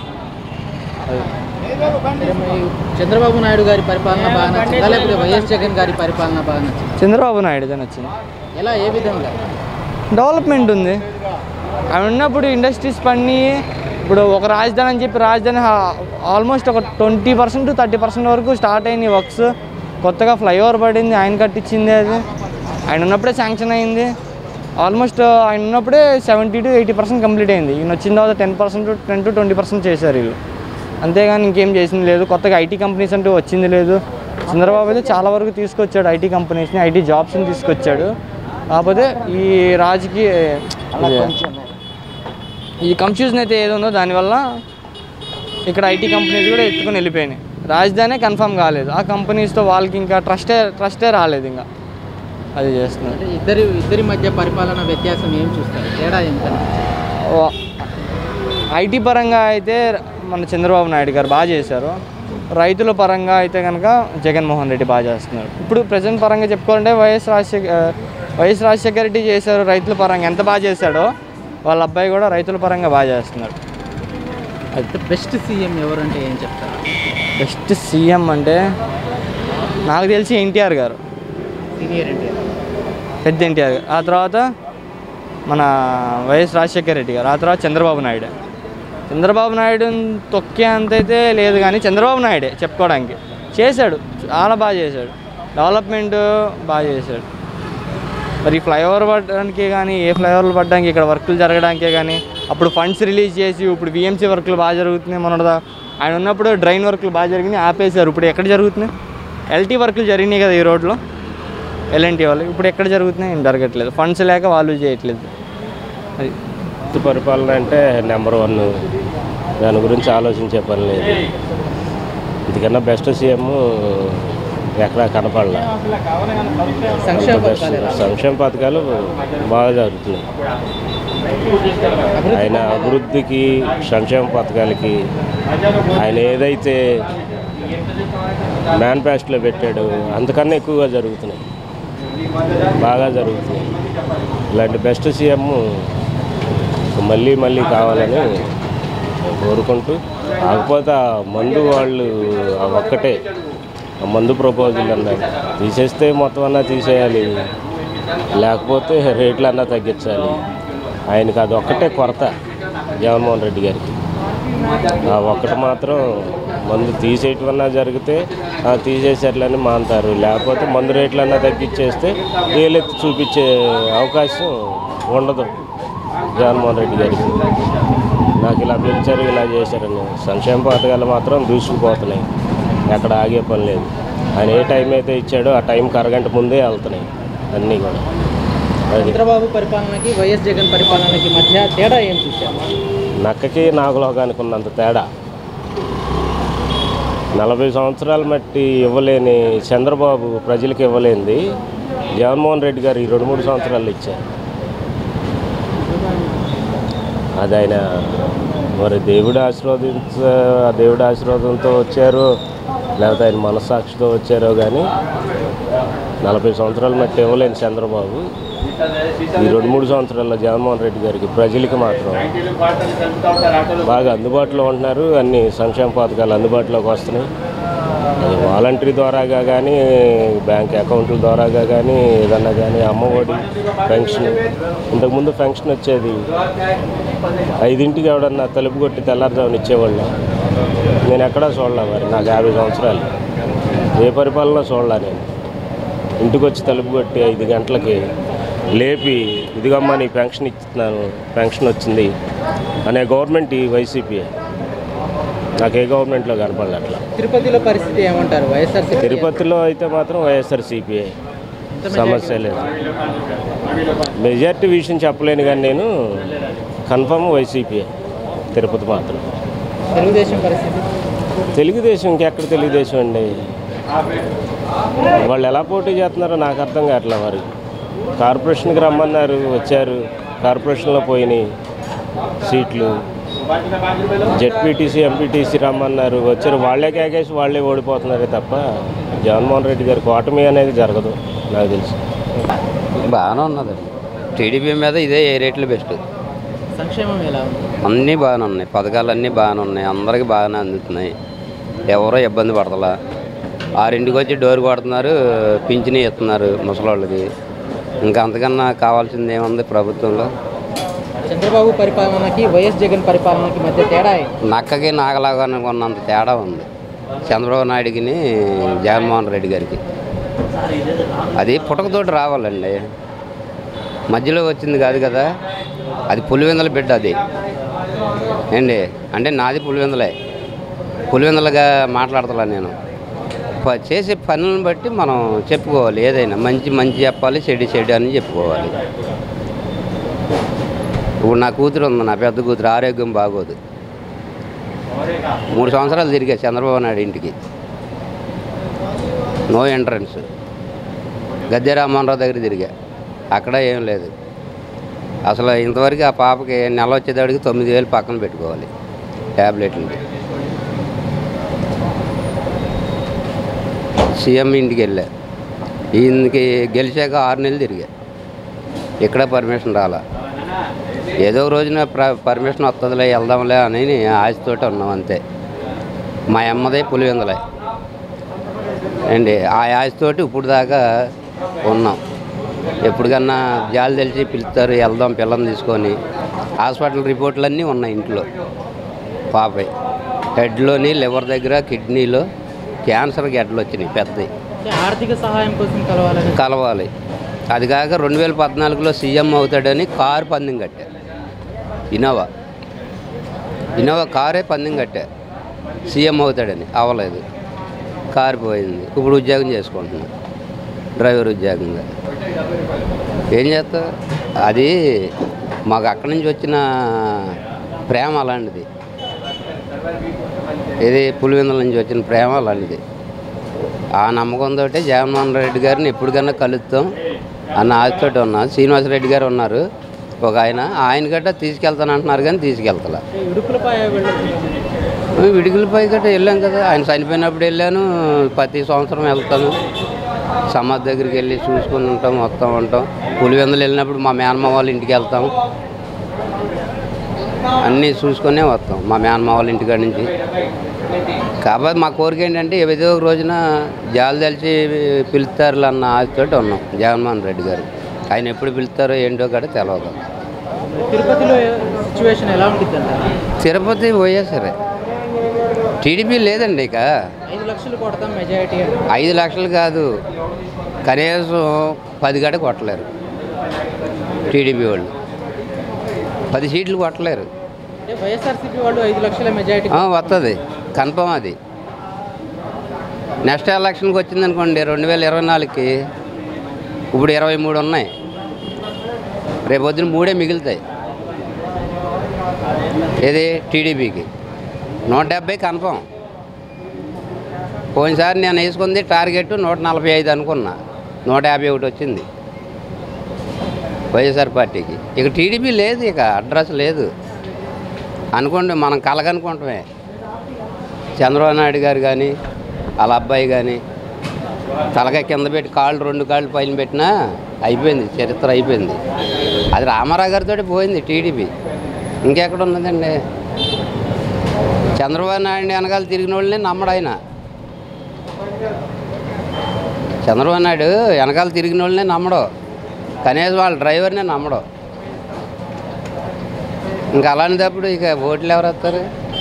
మరి మీ చంద్రబాబు నాయుడు గారి పరిపాలన బాగా నచ్చిందా లేకపోతే వైఎస్ జగన్ గారి పరిపాలన బాగా నచ్చింది చంద్రబాబు నాయుడుదే నచ్చింది ఎలా ఏ విధంగా డెవలప్మెంట్ ఉంది అవి ఉన్నప్పుడు ఇండస్ట్రీస్ పని ఇప్పుడు ఒక రాజధాని అని చెప్పి రాజధాని ఆల్మోస్ట్ ఒక ట్వంటీ పర్సెంట్ థర్టీ పర్సెంట్ వరకు స్టార్ట్ అయినాయి వర్క్స్ కొత్తగా ఫ్లైఓవర్ పడింది ఆయన కట్టించింది అది ఆయన ఉన్నప్పుడే శాంక్షన్ అయింది ఆల్మోస్ట్ ఆయన ఉన్నప్పుడే seventy to eighty percent complete అయింది ఈయన వచ్చిన తర్వాత ten percent ten to twenty percent చేశారు వీళ్ళు అంతేగాని ఇంకేం చేసింది లేదు కొత్తగా ఐటీ కంపెనీస్ అంటూ వచ్చింది లేదు చంద్రబాబు అయితే చాలా వరకు తీసుకొచ్చాడు ఐటీ కంపెనీస్ని ఐటీ జాబ్స్ని తీసుకొచ్చాడు కాకపోతే ఈ రాజకీయ ఇది- ఈ కన్ఫ్యూజన్ అయితే ఏదో ఉందో దానివల్ల ఇక్కడ ఐటీ కంపెనీస్ కూడా ఎత్తుకొని వెళ్ళిపోయినాయి రాజధానే కన్ఫర్మ్ కాలేదు ఆ కంపెనీస్తో వాళ్ళకి ఇంకా ట్రస్టే ట్రస్టే రాలేదు ఇంకా అది చేస్తున్నారు అంటే ఇద్దరి ఇద్దరి మధ్య పరిపాలన వ్యత్యాసం ఏం చూస్తారు తేడా ఏంటంటే ఐటీ పరంగా అయితే మన చంద్రబాబు నాయుడు గారు బాగా చేశారు రైతుల పరంగా అయితే కనుక జగన్మోహన్ రెడ్డి బాగా చేస్తున్నారు ఇప్పుడు ప్రజెంట్ పరంగా చెప్పుకోవాలంటే వైఎస్ రాజశేఖర్ వైఎస్ రాజశేఖర రెడ్డి చేశారు రైతుల పరంగా ఎంత బాగా చేశాడో వాళ్ళ అబ్బాయి కూడా రైతుల పరంగా బాగా చేస్తున్నాడు బెస్ట్ సీఎం ఎవరంటే ఏం చెప్తారు బెస్ట్ సీఎం అంటే నాకు తెలిసి ఎన్టీఆర్ గారు సీనియర్ ఎన్టీఆర్ పెద్ద ఎన్టీఆర్ గారు ఆ తర్వాత మన వైఎస్ రాజశేఖర రెడ్డి గారు ఆ తర్వాత చంద్రబాబు నాయుడు చంద్రబాబు నాయుడు తొక్కే అంతైతే లేదు కానీ చంద్రబాబు నాయుడే చెప్పుకోవడానికి చేశాడు చాలా బాగా చేశాడు డెవలప్మెంట్ బాగా చేశాడు మరి ఫ్లైఓవర్ పడడానికి కానీ ఏ ఫ్లైఓవర్లు పడడానికి ఇక్కడ వర్కులు జరగడానికే కానీ అప్పుడు ఫండ్స్ రిలీజ్ చేసి ఇప్పుడు విఎంసీ వర్కులు బాగా జరుగుతున్నాయి మొన్నదా ఆయన ఉన్నప్పుడు డ్రైన్ వర్కులు బాగా జరిగినాయి ఆపేశారు ఇప్పుడు ఎక్కడ జరుగుతున్నాయి ఎల్టీ వర్కులు జరిగినాయి కదా ఈ రోడ్లో ఎల్ఎన్టీ వాళ్ళు ఇప్పుడు ఎక్కడ జరుగుతున్నాయి ఏం జరగట్లేదు ఫండ్స్ లేక వాళ్ళు చేయట్లేదు అది ఉత్తు పరిపాలన అంటే నెంబర్ వన్ దాని గురించి ఆలోచించే పని లేదు ఇందుకన్నా బెస్ట్ సీఎం ఎక్కడా కనపడలే సంక్షేమ అంత best. పథకాలు ఎలా? సంక్షేమ పథకాలు బాగా జరుగుతున్నాయి ఆయన అభివృద్ధికి సంక్షేమ పథకాలకి ఆయన ఏదైతే మేనిఫెస్టోలో పెట్టాడో అంతకన్నా ఎక్కువగా జరుగుతున్నాయి బాగా జరుగుతున్నాయి ఇలాంటి బెస్ట్ సీఎం మళ్ళీ మళ్ళీ కావాలని కోరుకుంటూ కాకపోతే ఆ మందు వాళ్ళు ఆ ఒక్కటే ఆ మందు ప్రపోజల్ అన్నారు తీసేస్తే మొత్తం అన్నా తీసేయాలి లేకపోతే రేట్లు అన్నా తగ్గించాలి ఆయనకి అది ఒక్కటే కొరత జగన్మోహన్ రెడ్డి గారికి ఆ ఒక్కటి మాత్రం మందు తీసేయటమన్నా జరిగితే ఆ తీసేసేట్లని మాంతారు లేకపోతే మందు రేట్లన్నా తగ్గించేస్తే ఏలెత్తి చూపించే అవకాశం ఉండదు జగన్మోహన్ రెడ్డి గారికి నాకు ఇలా పిలిచారు ఇలా చేశారని సంక్షేమ పథకాలు మాత్రం దూసుకుపోతున్నాయి ఎక్కడ ఆగే పని లేదు ఆయన ఏ టైం అయితే ఇచ్చాడో ఆ టైంకి అరగంట ముందే వెళ్తున్నాయి అన్నీ కూడా అది చంద్రబాబు పరిపాలనకి వైఎస్ జగన్ పరిపాలనకి మధ్య తేడా ఏం చూశారు నక్కకి నాగులోకానికి ఉన్నంత తేడా నలభై సంవత్సరాలు మట్టి ఇవ్వలేని చంద్రబాబు ప్రజలకు ఇవ్వలేనిది జగన్మోహన్ రెడ్డి గారు ఈ రెండు మూడు సంవత్సరాలు ఇచ్చారు అది ఆయన మరి దేవుడి ఆశీర్వదించ ఆ దేవుడి ఆశీర్వాదంతో వచ్చారో లేకపోతే ఆయన మనస్సాక్షితో వచ్చారో కానీ నలభై సంవత్సరాలు మట్టి ఇవ్వలేని చంద్రబాబు ఈ రెండు మూడు సంవత్సరాల్లో జగన్మోహన్ రెడ్డి గారికి ప్రజలకి మాత్రం బాగా అందుబాటులో ఉంటున్నారు అన్ని సంక్షేమ పథకాలు అందుబాటులోకి వస్తున్నాయి అది వాలంటరీ ద్వారాగా కానీ బ్యాంక్ అకౌంట్ల ద్వారాగా కానీ ఏదన్నా కానీ అమ్మఒడి పెన్షన్ ఇంతకుముందు పెన్షన్ వచ్చేది ఐదింటికి ఎవడన్నా తలుపు కొట్టి తెల్లారుజామున ఇచ్చేవాళ్ళం నేను ఎక్కడా చూడలే మరి నాకు యాభై సంవత్సరాలు ఏ పరిపాలన చూడలే నేను ఇంటికి వచ్చి తలుపు కొట్టి ఐదు గంటలకి లేపి ఇదిగమ్మా నీ పెన్షన్ ఇస్తున్నాను పెన్షన్ వచ్చింది అనే గవర్నమెంట్ ఈ వైసీపీ నాకు ఏ గవర్నమెంట్లో కనపడలే అట్లా తిరుపతిలో పరిస్థితి ఏమంటారు వైఎస్ఆర్సీపీ తిరుపతిలో అయితే మాత్రం వైఎస్ఆర్ సిపిఐ సమస్య లేదు మెజార్టీ విషయం చెప్పలేను కానీ నేను కన్ఫర్మ్ వైసీపీఏ తిరుపతి మాత్రం తెలుగుదేశం పరిస్థితి తెలుగుదేశం ఇంకెక్కడ తెలుగుదేశం అండి వాళ్ళు ఎలా పోటీ చేస్తున్నారో నాకు అర్థం కావట్లే మరి కార్పొరేషన్కి రమ్మన్నారు వచ్చారు కార్పొరేషన్లో పోయినాయి సీట్లు జెడ్పీటీసీ ఎంపీటీసీ రమ్మన్నారు వచ్చారు వాళ్ళే కేకేసి వాళ్ళే ఓడిపోతున్నారే తప్ప జగన్మోహన్ రెడ్డి గారికి ఓటమి అనేది జరగదు నాకు తెలిసి బాగానే ఉన్నది టీడీపీ మీద ఇదే ఏ రేట్లు బెస్ట్ సంక్షేమం ఎలా ఉంది అన్నీ బాగానే ఉన్నాయి పథకాలు అన్నీ బాగానే ఉన్నాయి అందరికీ బాగానే అందుతున్నాయి ఎవరో ఇబ్బంది పడతలా ఆరింటికి వచ్చి డోర్ కొడుతున్నారు పింఛని ఇస్తున్నారు ముసలోళ్ళకి ఇంకా అంతకన్నా కావాల్సింది ఏముంది ప్రభుత్వంలో చంద్రబాబు పరిపాలనకి వైఎస్ జగన్ పరిపాలనకి మధ్య తేడా ఏంటి? నక్కకి నాగలాగా ఉన్నంత తేడా ఉంది చంద్రబాబు నాయుడికి జగన్మోహన్ రెడ్డి గారికి అది పుటకతోటి రావాలండి మధ్యలో వచ్చింది కాదు కదా అది పులివెందల బిడ్డ అది ఏండి అంటే నాది పులివెందలే పులివెందలుగా మాట్లాడతలా నేను ప- చేసే పనులను బట్టి మనం చెప్పుకోవాలి ఏదైనా మంచి మంచి చెప్పాలి చెడు చెడు అని చెప్పుకోవాలి ఇప్పుడు నా కూతురు ఉంది నా పెద్ద కూతురు ఆరోగ్యం బాగోదు మూడు సంవత్సరాలు తిరిగా చంద్రబాబు నాయుడు ఇంటికి నో ఎంట్రన్స్ గద్దె రామ్మోహన్ దగ్గర తిరిగా అక్కడ ఏం లేదు అసలు ఇంతవరకు ఆ పాపకి నెల వచ్చేదాడికి తొమ్మిది వేలు పక్కన పెట్టుకోవాలి ట్యాబ్లెట్లకి సీఎం ఇంటికి వెళ్ళా ఈయనకి గెలిచాక ఆరు నెలలు తిరిగా ఇక్కడ పర్మిషన్ రాలా ఏదో ఒక రోజున ప్ర పర్మిషన్ వస్తుందిలే వెళ్దాంలే అని ఆశతోటి ఉన్నాం అంతే మా అమ్మదే పులివెందలే అండి ఆ ఆశతోటి ఇప్పుడు దాకా ఉన్నాం ఎప్పటికన్నా జాలి తెలిసి పిలుస్తారు వెళ్దాం పిల్లని తీసుకొని హాస్పిటల్ రిపోర్ట్లు అన్నీ ఉన్నాయి ఇంట్లో పాపయ్య హెడ్లోని లివర్ దగ్గర కిడ్నీలో క్యాన్సర్ గడ్డలు వచ్చినాయి పెద్దవి అంటే ఆర్థిక సహాయం కోసం కలవాలని కలవాలి అది కాక రెండు వేల పద్నాలుగులో సీఎం అవుతాడని కారు పందెం కట్టా ఇన్నోవా ఇన్నోవా కారే పందెం కట్టా సీఎం అవుతాడని అవ్వలేదు కారు పోయింది ఇప్పుడు ఉద్యోగం చేసుకుంటున్నా డ్రైవర్ ఉద్యోగంగా ఏం చేస్తా అది మాకు అక్కడి నుంచి వచ్చిన ప్రేమ అలాంటిది ఇది పులివెందుల నుంచి వచ్చిన ప్రేమ అలాంటిది ఆ నమ్మకంతో జగన్మోహన్ రెడ్డి గారిని ఎప్పటికన్నా కలుస్తాం అన్న ఆశతోటి ఉన్నా శ్రీనివాసరెడ్డి గారు ఉన్నారు ఒక ఆయన ఆయన గట్ట తీసుకెళ్తాను అంటున్నారు కానీ తీసుకెళ్తలా ఇడుపులపై వెళ్ళొచ్చు విడుగులపై గట్ట వెళ్ళాం కదా ఆయన చనిపోయినప్పుడు వెళ్ళాను ప్రతి సంవత్సరం వెళ్తాను సమాధి దగ్గరికి వెళ్ళి చూసుకుని ఉంటాం వస్తాం ఉంటాం పులివెందులు వెళ్ళినప్పుడు మా మేనమ్మ వాళ్ళ ఇంటికి వెళ్తాం అన్నీ చూసుకునే వస్తాం మా మేనమ్మ వాళ్ళ ఇంటికాడ నుంచి కాబట్టి మా కోరిక ఏంటంటే ఏదో ఒక రోజున జాలి తెలిసి పిలుస్తారు అన్న ఆశతోటి ఉన్నాం జగన్మోహన్ రెడ్డి గారు ఆయన ఎప్పుడు పిలుస్తారో ఏంటో కూడా తెలియదు తిరుపతిలో సిచ్యువేషన్ ఎలా ఉంటుంది అంటారు తిరుపతి పోయేసరే టీడీపీ లేదండి ఇక ఐదు లక్షలు కొడతాం మెజారిటీ ఐదు లక్షలు కాదు కనీసం పది గడ కొట్టలేరు టీడీపీ వాళ్ళు పది సీట్లు కొట్టలేరు అంటే వైఎస్ఆర్సీపీ వాళ్ళు ఐదు లక్షల మెజారిటీ వస్తుంది కన్ఫర్మ్ అది నెక్స్ట్ ఎలక్షన్కి వచ్చింది అనుకోండి రెండు వేల ఇరవై నాలుగుకి ఇప్పుడు ఇరవై మూడు ఉన్నాయి రేపు పొద్దున మూడే మిగులుతాయి ఏది టీడీపీకి నూట డెబ్బై కన్ఫర్మ్ పోయినసారి నేను వేసుకుంది టార్గెట్ నూట నలభై ఐదు అనుకున్నా నూట యాభై ఒకటి వచ్చింది వైఎస్ఆర్ పార్టీకి ఇక టీడీపీ లేదు ఇక అడ్రస్ లేదు అనుకోండి మనం కలగనుకుంటామే చంద్రబాబు నాయుడు గారు కానీ వాళ్ళ అబ్బాయి కానీ తలకాయ కింద పెట్టి కాళ్ళు రెండు కాళ్ళు పైన పెట్టినా అయిపోయింది చరిత్ర అయిపోయింది అది రామారావు గారితో పోయింది టీడీపీ ఇంకెక్కడ ఉన్నదండి చంద్రబాబు నాయుడు వెనకాల తిరిగిన వాళ్ళని నమ్మడు ఆయన చంద్రబాబు నాయుడు వెనకాల తిరిగిన వాళ్ళనే నమ్మడు కనీసం వాళ్ళ డ్రైవర్నే నమ్మడు ఇంకా అలాంటప్పుడు ఇక ఓట్లు ఎవరు వస్తారు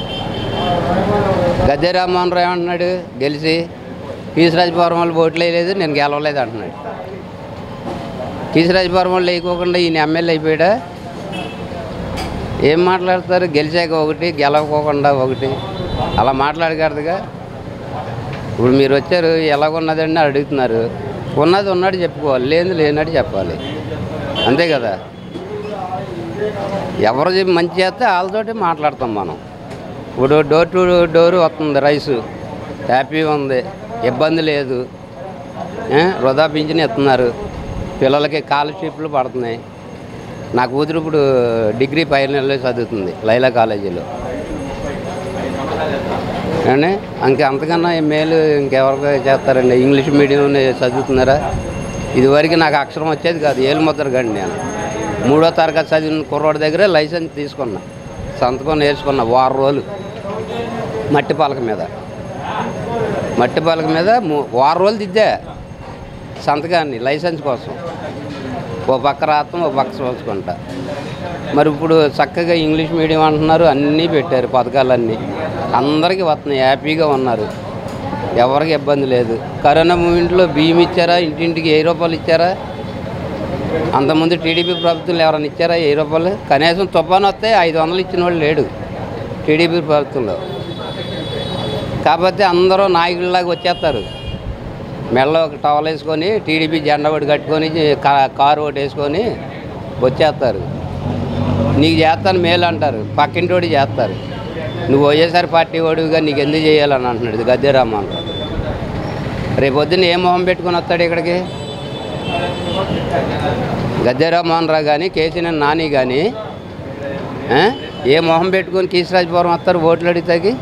గద్దె రామ్మోహన్ రావు ఏమంటున్నాడు గెలిచి కీసరాజపురం వాళ్ళు ఓట్లు వేయలేదు నేను గెలవలేదు అంటున్నాడు కీసరాజపురం వాళ్ళు వేయకోకుండా ఈయన ఎమ్మెల్యే అయిపోయాడా ఏం మాట్లాడతారు గెలిచాక ఒకటి గెలవకోకుండా ఒకటి అలా మాట్లాడకూడదుగా ఇప్పుడు మీరు వచ్చారు ఎలాగున్నదండి అని అడుగుతున్నారు ఉన్నది ఉన్నట్టు చెప్పుకోవాలి లేనిది లేనట్టు చెప్పాలి అంతే కదా ఎవరు చెప్పి మంచి చేస్తే వాళ్ళతోటి మాట్లాడతాం మనం ఇప్పుడు డోర్ టు డోర్ వస్తుంది రైసు హ్యాపీగా ఉంది ఇబ్బంది లేదు ఏ? వృధా పింఛన్ ఇస్తున్నారు పిల్లలకి స్కాలర్షిప్లు పడుతున్నాయి నా కూతురు ఇప్పుడు డిగ్రీ ఫైనల్లో చదువుతుంది లైలా కాలేజీలో కానీ ఇంకా అంతకన్నా ఈ మేలు ఇంకెవరికి చేస్తారండి ఇంగ్లీష్ మీడియం చదువుతున్నారా ఇదివరకు నాకు అక్షరం వచ్చేది కాదు ఏలు ముద్ర గండి నేను మూడో తరగతి చదివిన కుర్రోడి దగ్గరే లైసెన్స్ తీసుకున్నా సంతకం నేర్చుకున్నా వారం రోజులు మట్టి పలక మీద మట్టి పలక మీద ము- వారం రోజులు దిద్దా సంతకాన్ని లైసెన్స్ కోసం ఓ పక్క రాత్రం ఓ పక్క చూసుకుంటా మరి ఇప్పుడు చక్కగా ఇంగ్లీష్ మీడియం అంటున్నారు అన్నీ పెట్టారు పథకాలన్నీ అందరికీ వస్తున్నాయి హ్యాపీగా ఉన్నారు ఎవరికి ఇబ్బంది లేదు కరోనా మూమెంట్లో బియ్యం ఇచ్చారా ఇంటింటికి ఏ రూపాయలు ఇచ్చారా అంతకుముందు టీడీపీ ప్రభుత్వంలో ఎవరైనా ఇచ్చారా ఏ రూపాయలు కనీసం తుఫాను వస్తే ఐదు వందలు ఇచ్చిన వాళ్ళు లేడు టీడీపీ ప్రభుత్వంలో కాకపోతే అందరూ నాయకుల్లాగా వచ్చేస్తారు మెడలో ఒక టవల్ వేసుకొని టీడీపీ జెండా ఒకటి కట్టుకొని కా- కారు ఒకటి వేసుకొని వచ్చేస్తారు నీకు చేస్తాను మేలు అంటారు పక్కింటోడి చేస్తారు నువ్వు వైఎస్ఆర్ పార్టీ వాడివిగా నీకు ఎందుకు చేయాలని అంటున్నాడు గద్దె రామ్మోహన్ రేపు పొద్దున్న ఏ మొహం పెట్టుకొని వస్తాడు ఇక్కడికి గద్దె రామ్మోహన్ రావు కానీ కేసీఆర్ నాని కానీ ఆ? ఏ మొహం పెట్టుకొని కీసరాజపురం వస్తారు ఓట్లు అడిగితాకి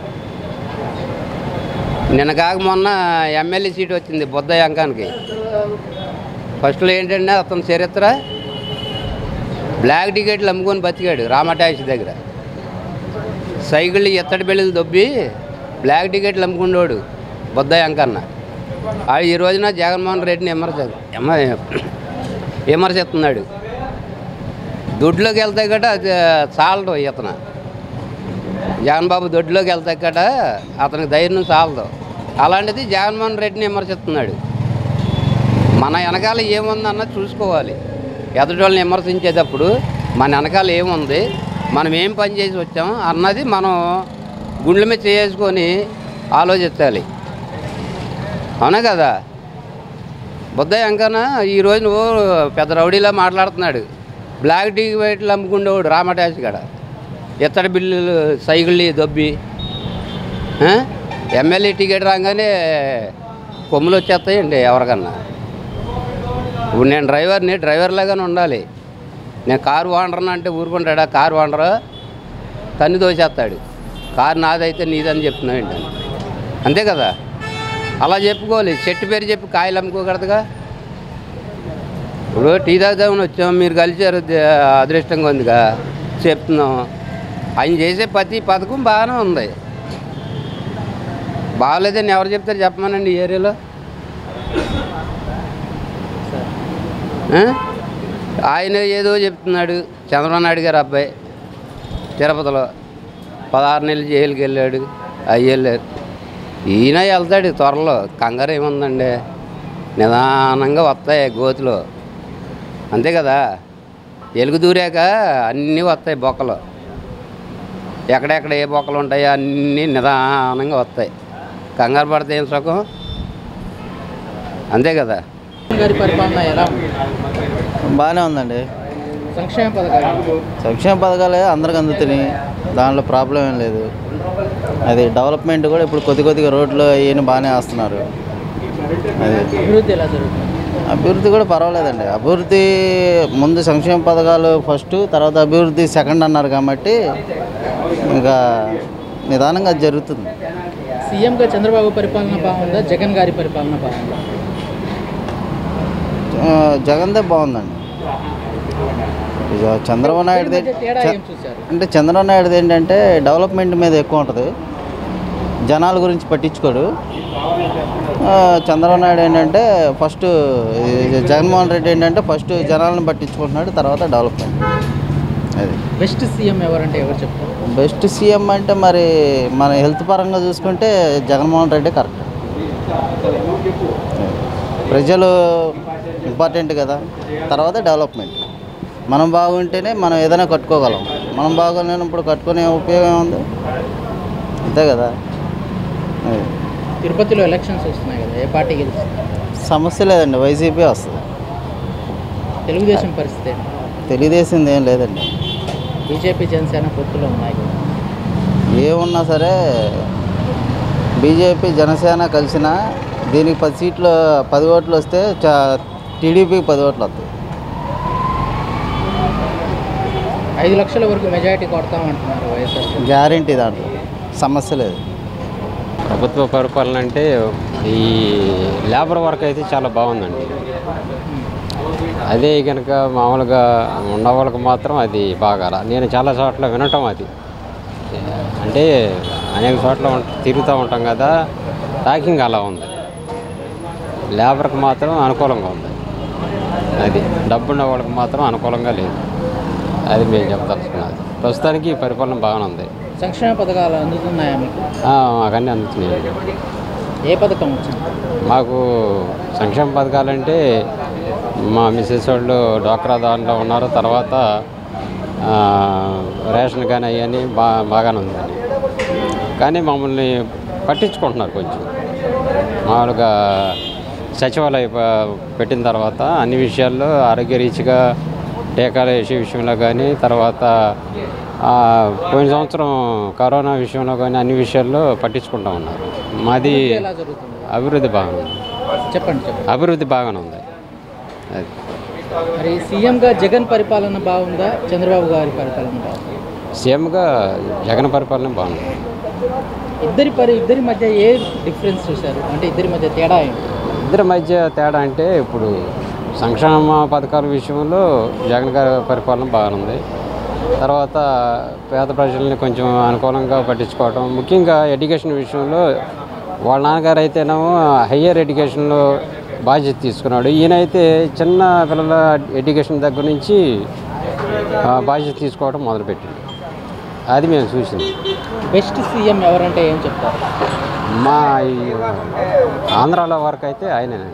నిన్న కాక మొన్న ఎమ్మెల్యే సీట్ వచ్చింది బుద్ధ అంకానికి ఫస్ట్లో ఏంటంటే అతని చరిత్ర బ్లాక్ టికెట్లు అమ్ముకొని బతికాడు రామటాక్సీ దగ్గర సైకిళ్ళు ఎత్తడి బెళ్ళలు దొబ్బి బ్లాక్ టికెట్లు అమ్ముకునేవాడు బుద్ధ అంకన్న ఆ ఈ రోజున జగన్మోహన్ రెడ్డిని విమర్శ ఎమ విమర్శిస్తున్నాడు దొడ్లోకి వెళ్తే గట అది చాలదు ఇతను జగన్ బాబు దొడ్లోకి వెళ్తే గట అతనికి ధైర్యం చాలదు అలాంటిది జగన్మోహన్ రెడ్డిని విమర్శిస్తున్నాడు మన వెనకాల ఏముందన్న చూసుకోవాలి ఎదుటి వాళ్ళని విమర్శించేటప్పుడు మన వెనకాల ఏముంది మనం ఏం పని చేసి వచ్చాం అన్నది మనం గుండెల మీద చేసుకొని ఆలోచించాలి అవునా కదా బుద్ధ వెంకన్న ఈరోజు నువ్వు పెద్ద రౌడీలా మాట్లాడుతున్నాడు బ్లాక్ టీ వైట్లు అమ్ముకుండేవాడు రామటాసి కాడ ఇత్తడి బిల్లులు సైకిళ్ళు దొబ్బి ఆ? ఎమ్మెల్యే టికెట్ రాగానే కొమ్ములు వచ్చేస్తాయండి ఎవరికన్నా ఇప్పుడు నేను డ్రైవర్ని డ్రైవర్ లాగానే ఉండాలి నేను కారు వాండర్ని అంటే ఊరుకుంటాడా కారు వాండరు తన్ని దోసేస్తాడు కారు నాదైతే నీదని చెప్తున్నాయండి అంతే కదా అలా చెప్పుకోవాలి చెట్టు పేరు చెప్పి కాయలు అమ్ముకోకూడదుగా ఇప్పుడు టీ తాగుదామని వచ్చాం మీరు కలిసారు దే- అదృష్టంగా ఉందిగా చెప్తున్నాం ఆయన చేసే ప్రతి పథకం బాగానే ఉంది బాగాలేదని ఎవరు చెప్తారు చెప్పమనండి ఈ ఏరియాలో ఆ? ఆయన ఏదో చెప్తున్నాడు చంద్రబాబు నాయుడు గారు అబ్బాయి తిరుపతిలో పదహారు నెలలు జైలుకి వెళ్ళాడు అయ్యెళ్ళారు ఈయన వెళ్తాడు త్వరలో కంగారు ఏముందండి నిదానంగా వస్తాయి గోతులో అంతే కదా ఎలుగు దూరాక అన్నీ వస్తాయి బొక్కలు ఎక్కడెక్కడ ఏ బొక్కలు ఉంటాయో అన్నీ నిదానంగా వస్తాయి కంగారు పడితే ఏం సుఖం అంతే కదా గారి పరిపాలన ఎలా ఉంది బాగానే ఉందండి సంక్షేమ పథకాలు సంక్షేమ పథకాలే అందరికి అందుతున్నాయి దాంట్లో ప్రాబ్లం ఏం లేదు అది డెవలప్మెంట్ కూడా ఇప్పుడు కొద్ది కొద్దిగా రోడ్లు అవన్నీ బాగానే వేస్తున్నారు అది అభివృద్ధి ఎలా జరుగుతుంది అభివృద్ధి కూడా పర్వాలేదండి అభివృద్ధి ముందు సంక్షేమ పథకాలు ఫస్ట్ తర్వాత అభివృద్ధి సెకండ్ అన్నారు కాబట్టి ఇంకా నిదానంగా అది జరుగుతుంది సీఎంగా చంద్రబాబు పరిపాలన బాగుందా జగన్ గారి పరిపాలన బాగుందా ఆ, జగన్దే బాగుందండి ఇక చంద్రబాబు నాయుడుది మధ్య తేడా చ- ఏం చూశారు అంటే చంద్రబాబు నాయుడుది ఏంటంటే డెవలప్మెంట్ మీద ఎక్కువ ఉంటుంది జనాల గురించి పట్టించుకోడు ఆ, చంద్రబాబు నాయుడు ఏంటంటే ఫస్ట్ ఈ జగన్మోహన్ రెడ్డి ఏంటంటే ఫస్ట్ జనాలను పట్టించుకుంటున్నాడు తర్వాత డెవలప్మెంట్ అది బెస్ట్ సీఎం ఎవరంటే ఎవరు చెప్తారు బెస్ట్ సీఎం అంటే మరి మన హెల్త్ పరంగా చూసుకుంటే జగన్మోహన్ రెడ్డి కరెక్ట్ ప్రజలు ఇంపార్టెంట్ కదా తర్వాత డెవలప్మెంట్ మనం బాగుంటేనే మనం ఏదైనా కట్టుకోగలం మనం బాగోలేనప్పుడు కట్టుకునే ఉపయోగం ఏముంది అంతే కదా అది. తిరుపతిలో ఎలక్షన్స్ వస్తున్నాయి కదా ఏ పార్టీ గెలుస్తుంది సమస్య లేదండి వైసీపీ వస్తుంది తెలుగుదేశం పరిస్థితి ఏంటి? తెలుగుదేశం ఏం లేదండి బీజేపీ జనసేన పొత్తులో ఉన్నాయి కదా ఏమున్నా సరే బీజేపీ జనసేన కలిసిన దీనికి పది సీట్లు పది ఓట్లు వస్తే చ- టీడీపీకి పది ఓట్లు వస్తాయి ఐదు లక్షల వరకు మెజారిటీ కొడతామంటున్నారు వైఎస్ఆర్ గ్యారంటీ దాంట్లో సమస్య లేదు ప్రభుత్వ పరిపాలన అంటే ఈ లేబర్ వర్క్ అయితే చాలా బాగుందండి అదే కనుక మామూలుగా ఉన్న వాళ్ళకి మాత్రం అది బాగా రా- నేను చాలా చోట్ల వినటం అది అంటే అనేక చోట్ల ఉం- తిరుగుతూ ఉంటాం కదా టాకింగ్ అలా ఉంది లేబర్కి మాత్రం అనుకూలంగా ఉంది అది డబ్బున్న వాళ్ళకి మాత్రం అనుకూలంగా లేదు అది మేము చెప్పదలుచుకున్నది ప్రస్తుతానికి ఈ పరిపాలన బాగానే ఉంది సంక్షేమ పథకాలు అందుతున్నాయా మీకు ఆ, మాకన్నీ అందుతున్నాయి ఏ పథకం వచ్చింది మాకు సంక్షేమ పథకాలంటే మా మిస్సెస్ వాళ్ళు డ్వాక్రా దాంట్లో ఉన్నారు తర్వాత ఆ, రేషన్ కానీ అవన్నీ బా బాగానే ఉందండి కానీ మమ్మల్ని పట్టించుకుంటున్నారు కొంచెం మామూలుగా సచివాలయ ప- పెట్టిన తర్వాత అన్ని విషయాల్లో ఆరోగ్య రీతిగా టీకాలు వేసే విషయంలో కానీ తర్వాత ఆ, పోయిన సంవత్సరం కరోనా విషయంలో కానీ అన్ని విషయాల్లో పట్టించుకుంటూ ఉన్నారు మాది ఎలా జరుగుతుంది అభివృద్ధి బాగానే ఉంది చెప్పండి చెప్పండి అభివృద్ధి బాగానే ఉంది అది మరి సీఎంగా జగన్ పరిపాలన బాగుందా చంద్రబాబు గారి పరిపాలన బాగుందా సీఎంగా జగన్ పరిపాలన బాగుంది ఇద్దరి పరి ఇద్దరి మధ్య ఏ డిఫరెన్స్ చూశారు అంటే ఇద్దరి మధ్య తేడా ఏంటి ఇద్దరి మధ్య తేడా అంటే ఇప్పుడు సంక్షేమ పథకాల విషయంలో జగన్ గారి పరిపాలన బాగుంది తర్వాత పేద ప్రజల్ని కొంచెం అనుకూలంగా పట్టించుకోవటం ముఖ్యంగా ఎడ్యుకేషన్ విషయంలో వాళ్ళ నాన్నగారు అయితేనేమో హయ్యర్ ఎడ్యుకేషన్లో బాధ్యత తీసుకున్నాడు ఈయనైతే చిన్న పిల్లల ఎడ్యుకేషన్ దగ్గర నుంచి ఆ, బాధ్యత తీసుకోవడం మొదలుపెట్టింది అది మేము చూసింది బెస్ట్ సీఎం ఎవరంటే ఏం చెప్తారు మా ఈ ఆంధ్రాలో వరకు అయితే ఆయనేనండి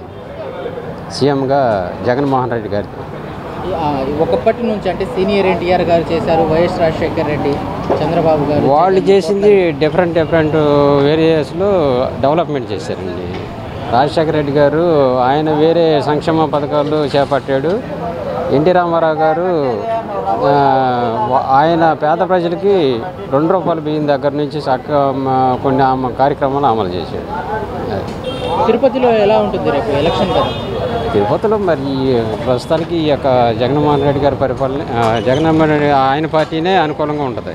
సీఎంగా జగన్మోహన్ రెడ్డి గారి ఆ, ఒకప్పటి నుంచి అంటే సీనియర్ ఎన్టీఆర్ గారు చేశారు వైఎస్ రాజశేఖర్ రెడ్డి చంద్రబాబు గారు వాళ్ళు చేసింది డిఫరెంట్ డిఫరెంట్ వేరియేస్లో డెవలప్మెంట్ చేశారండి రాజశేఖర రెడ్డి గారు ఆయన వేరే సంక్షేమ పథకాలు చేపట్టాడు ఎన్టీ రామారావు గారు ఆ, వా- ఆయన పేద ప్రజలకి రెండు రూపాయల బియ్యం దగ్గర నుంచి చక్క మ- కొన్ని ఆమ- కార్యక్రమాలు అమలు చేశాడు అది. తిరుపతిలో ఎలా ఉంటుంది రేపు ఎలక్షన్ కదా తిరుపతిలో మరి ఈ ప్రస్తుతానికి ఈ యొక్క జగన్మోహన్ రెడ్డి గారి పరిపాలన ఆ, జగన్మోహన్ రెడ్డి ఆయన పార్టీనే అనుకూలంగా ఉంటుంది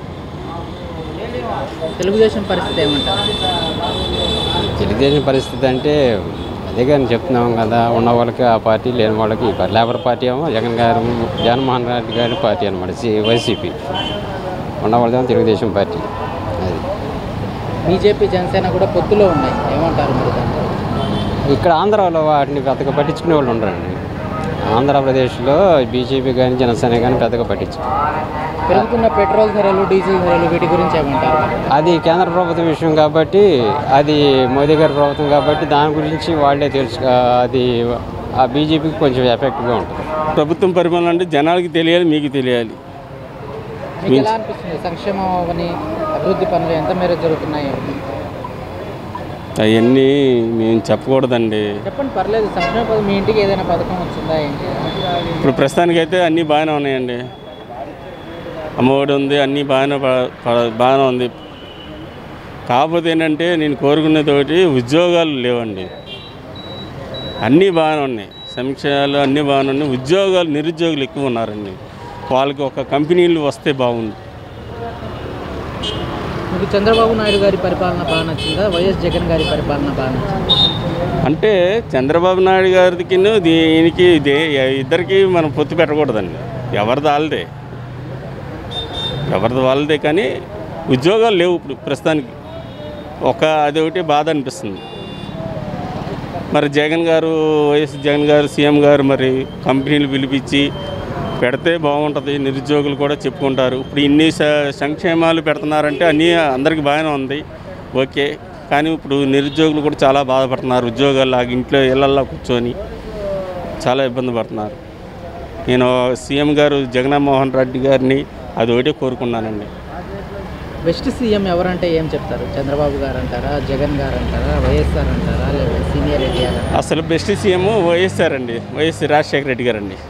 తెలుగుదేశం పరిస్థితి ఏమంటారు తెలుగుదేశం పరిస్థితి అంటే అదే కానీ చెప్తున్నాం కదా ఉన్న వాళ్ళకి ఆ పార్టీ లేని వాళ్ళకి ఈ పార్టీ లేబర్ పార్టీ ఏమో జగన్ గారు జగన్మోహన్ రెడ్డి గారి పార్టీ అనమాట సి వైసీపీ ఉన్న వాళ్ళదేమో తెలుగుదేశం పార్టీ అది బీజేపీ జనసేన కూడా పొత్తులో ఉన్నాయి ఏమంటారు మరి దాంట్లో ఇక్కడ ఆంధ్రాలో వాటిని పెద్దగా పట్టించుకునే వాళ్ళు ఉండరండి ఆంధ్రప్రదేశ్లో బీజేపీ కానీ జనసేన కానీ పెద్దగా పట్టించు పెరుగుతున్న పెట్రోల్ ధరలు డీజిల్ ధరలు వీటి గురించి ఏమంటారు అది కేంద్ర ప్రభుత్వం విషయం కాబట్టి అది మోదీ గారి ప్రభుత్వం కాబట్టి దాని గురించి వాళ్ళే తెలుసు అది ఆ బీజేపీకి కొంచెం ఎఫెక్ట్గా ఉంటుంది ప్రభుత్వం పరిపాలన అంటే జనాలకి తెలియాలి మీకు తెలియాలి మీకు ఎలా అనిపిస్తుంది సంక్షేమం అని అభివృద్ధి పనులు ఎంత మేర జరుగుతున్నాయి అవన్నీ మేము చెప్పకూడదండి చెప్పండి పర్లేదు సంక్షేమ పథకం మీ ఇంటికి ఏదైనా పథకం వచ్చిందా ఏంటి ఇప్పుడు ప్రస్తుతానికైతే అన్నీ బాగానే ఉన్నాయండి అమ్మఒడి ఉంది అన్నీ బాగానే ప- ప- బాగానే ఉంది కాకపోతే ఏంటంటే నేను కోరుకునేతోటి ఉద్యోగాలు లేవండి అన్నీ బాగానే ఉన్నాయి సంక్షేమాలు అన్నీ బాగానే ఉన్నాయి ఉద్యోగాలు నిరుద్యోగులు ఎక్కువ ఉన్నారండి వాళ్ళకి ఒక కంపెనీలు వస్తే బాగుంది మీకు చంద్రబాబు నాయుడు గారి పరిపాలన బాగా నచ్చిందా వైఎస్ జగన్ గారి పరిపాలన బాగా నచ్చిందా అంటే చంద్రబాబు నాయుడు గారికి దీనికి ఇదే ఇద్దరికి మనం పొత్తు పెట్టకూడదండి ఎవరిది వాళ్ళదే ఎవరిది వాళ్ళదే కానీ ఉద్యోగాలు లేవు ఇప్పుడు ప్రస్తుతానికి ఒక అది ఒకటి బాధ అనిపిస్తుంది మరి జగన్ గారు వైఎస్ జగన్ గారు సీఎం గారు మరి కంపెనీలు పిలిపించి పెడితే బాగుంటుంది నిరుద్యోగులు కూడా చెప్పుకుంటారు ఇప్పుడు ఇన్ని స- సంక్షేమాలు పెడుతున్నారంటే అన్నీ అందరికీ బాగానే ఉంది ఓకే కానీ ఇప్పుడు నిరుద్యోగులు కూడా చాలా బాధపడుతున్నారు ఉద్యోగాలు లాగా ఇంట్లో ఇళ్ళల్లో కూర్చొని చాలా ఇబ్బంది పడుతున్నారు నేను సీఎం గారు జగన్మోహన్ రెడ్డి గారిని అది ఒకటే కోరుకున్నానండి బెస్ట్ సీఎం ఎవరంటే ఏం చెప్తారు చంద్రబాబు గారు అంటారా జగన్ గారు అంటారా వైఎస్ఆర్ అంటారా లేదా సీనియర్ ఎన్టీఆర్ అంటారా అసలు బెస్ట్ సీఎం వైఎస్ఆర్ అండి వైఎస్ రాజశేఖర రెడ్డి గారు అండి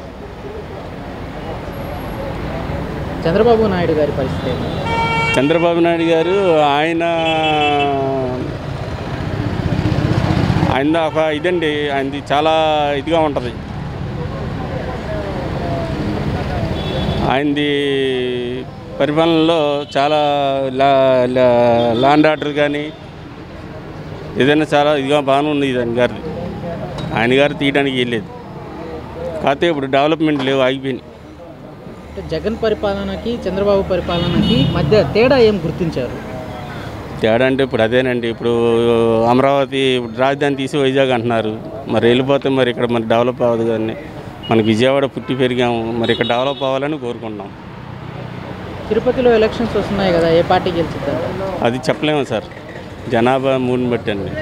చంద్రబాబు నాయుడు గారి పరిస్థితి ఏంటి? చంద్రబాబు నాయుడు గారు ఆయన ఆయన ఒక ఇదండి ఆయనది చాలా ఇదిగా ఉంటుంది ఆయనది పరిపాలనలో చాలా లా లా- లాండ్ ఆర్డర్ కానీ ఏదైనా చాలా ఇదిగా బాగానే ఉంది ఆయన గారిది ఆయన గారు తీయడానికి వెళ్ళలేదు కాకపోతే ఇప్పుడు డెవలప్మెంట్ లేవు ఆగిపోయినాయి అంటే జగన్ పరిపాలనకి చంద్రబాబు పరిపాలనకి మధ్య తేడా ఏం గుర్తించారు తేడా అంటే ఇప్పుడు అదేనండి ఇప్పుడు అమరావతి ఇప్పుడు రాజధాని తీసి వైజాగ్ అంటున్నారు మరి వెళ్ళిపోతే మరి ఇక్కడ మరి డెవలప్ అవ్వదు కానీ మనకి విజయవాడ పుట్టి పెరిగాము మరి ఇక్కడ డెవలప్ అవ్వాలని కోరుకుంటున్నాం తిరుపతిలో ఎలక్షన్స్ వస్తున్నాయి కదా ఏ పార్టీ గెలుచుతారు అది చెప్పలేము సార్ జనాభా మూడుని బట్టి అండి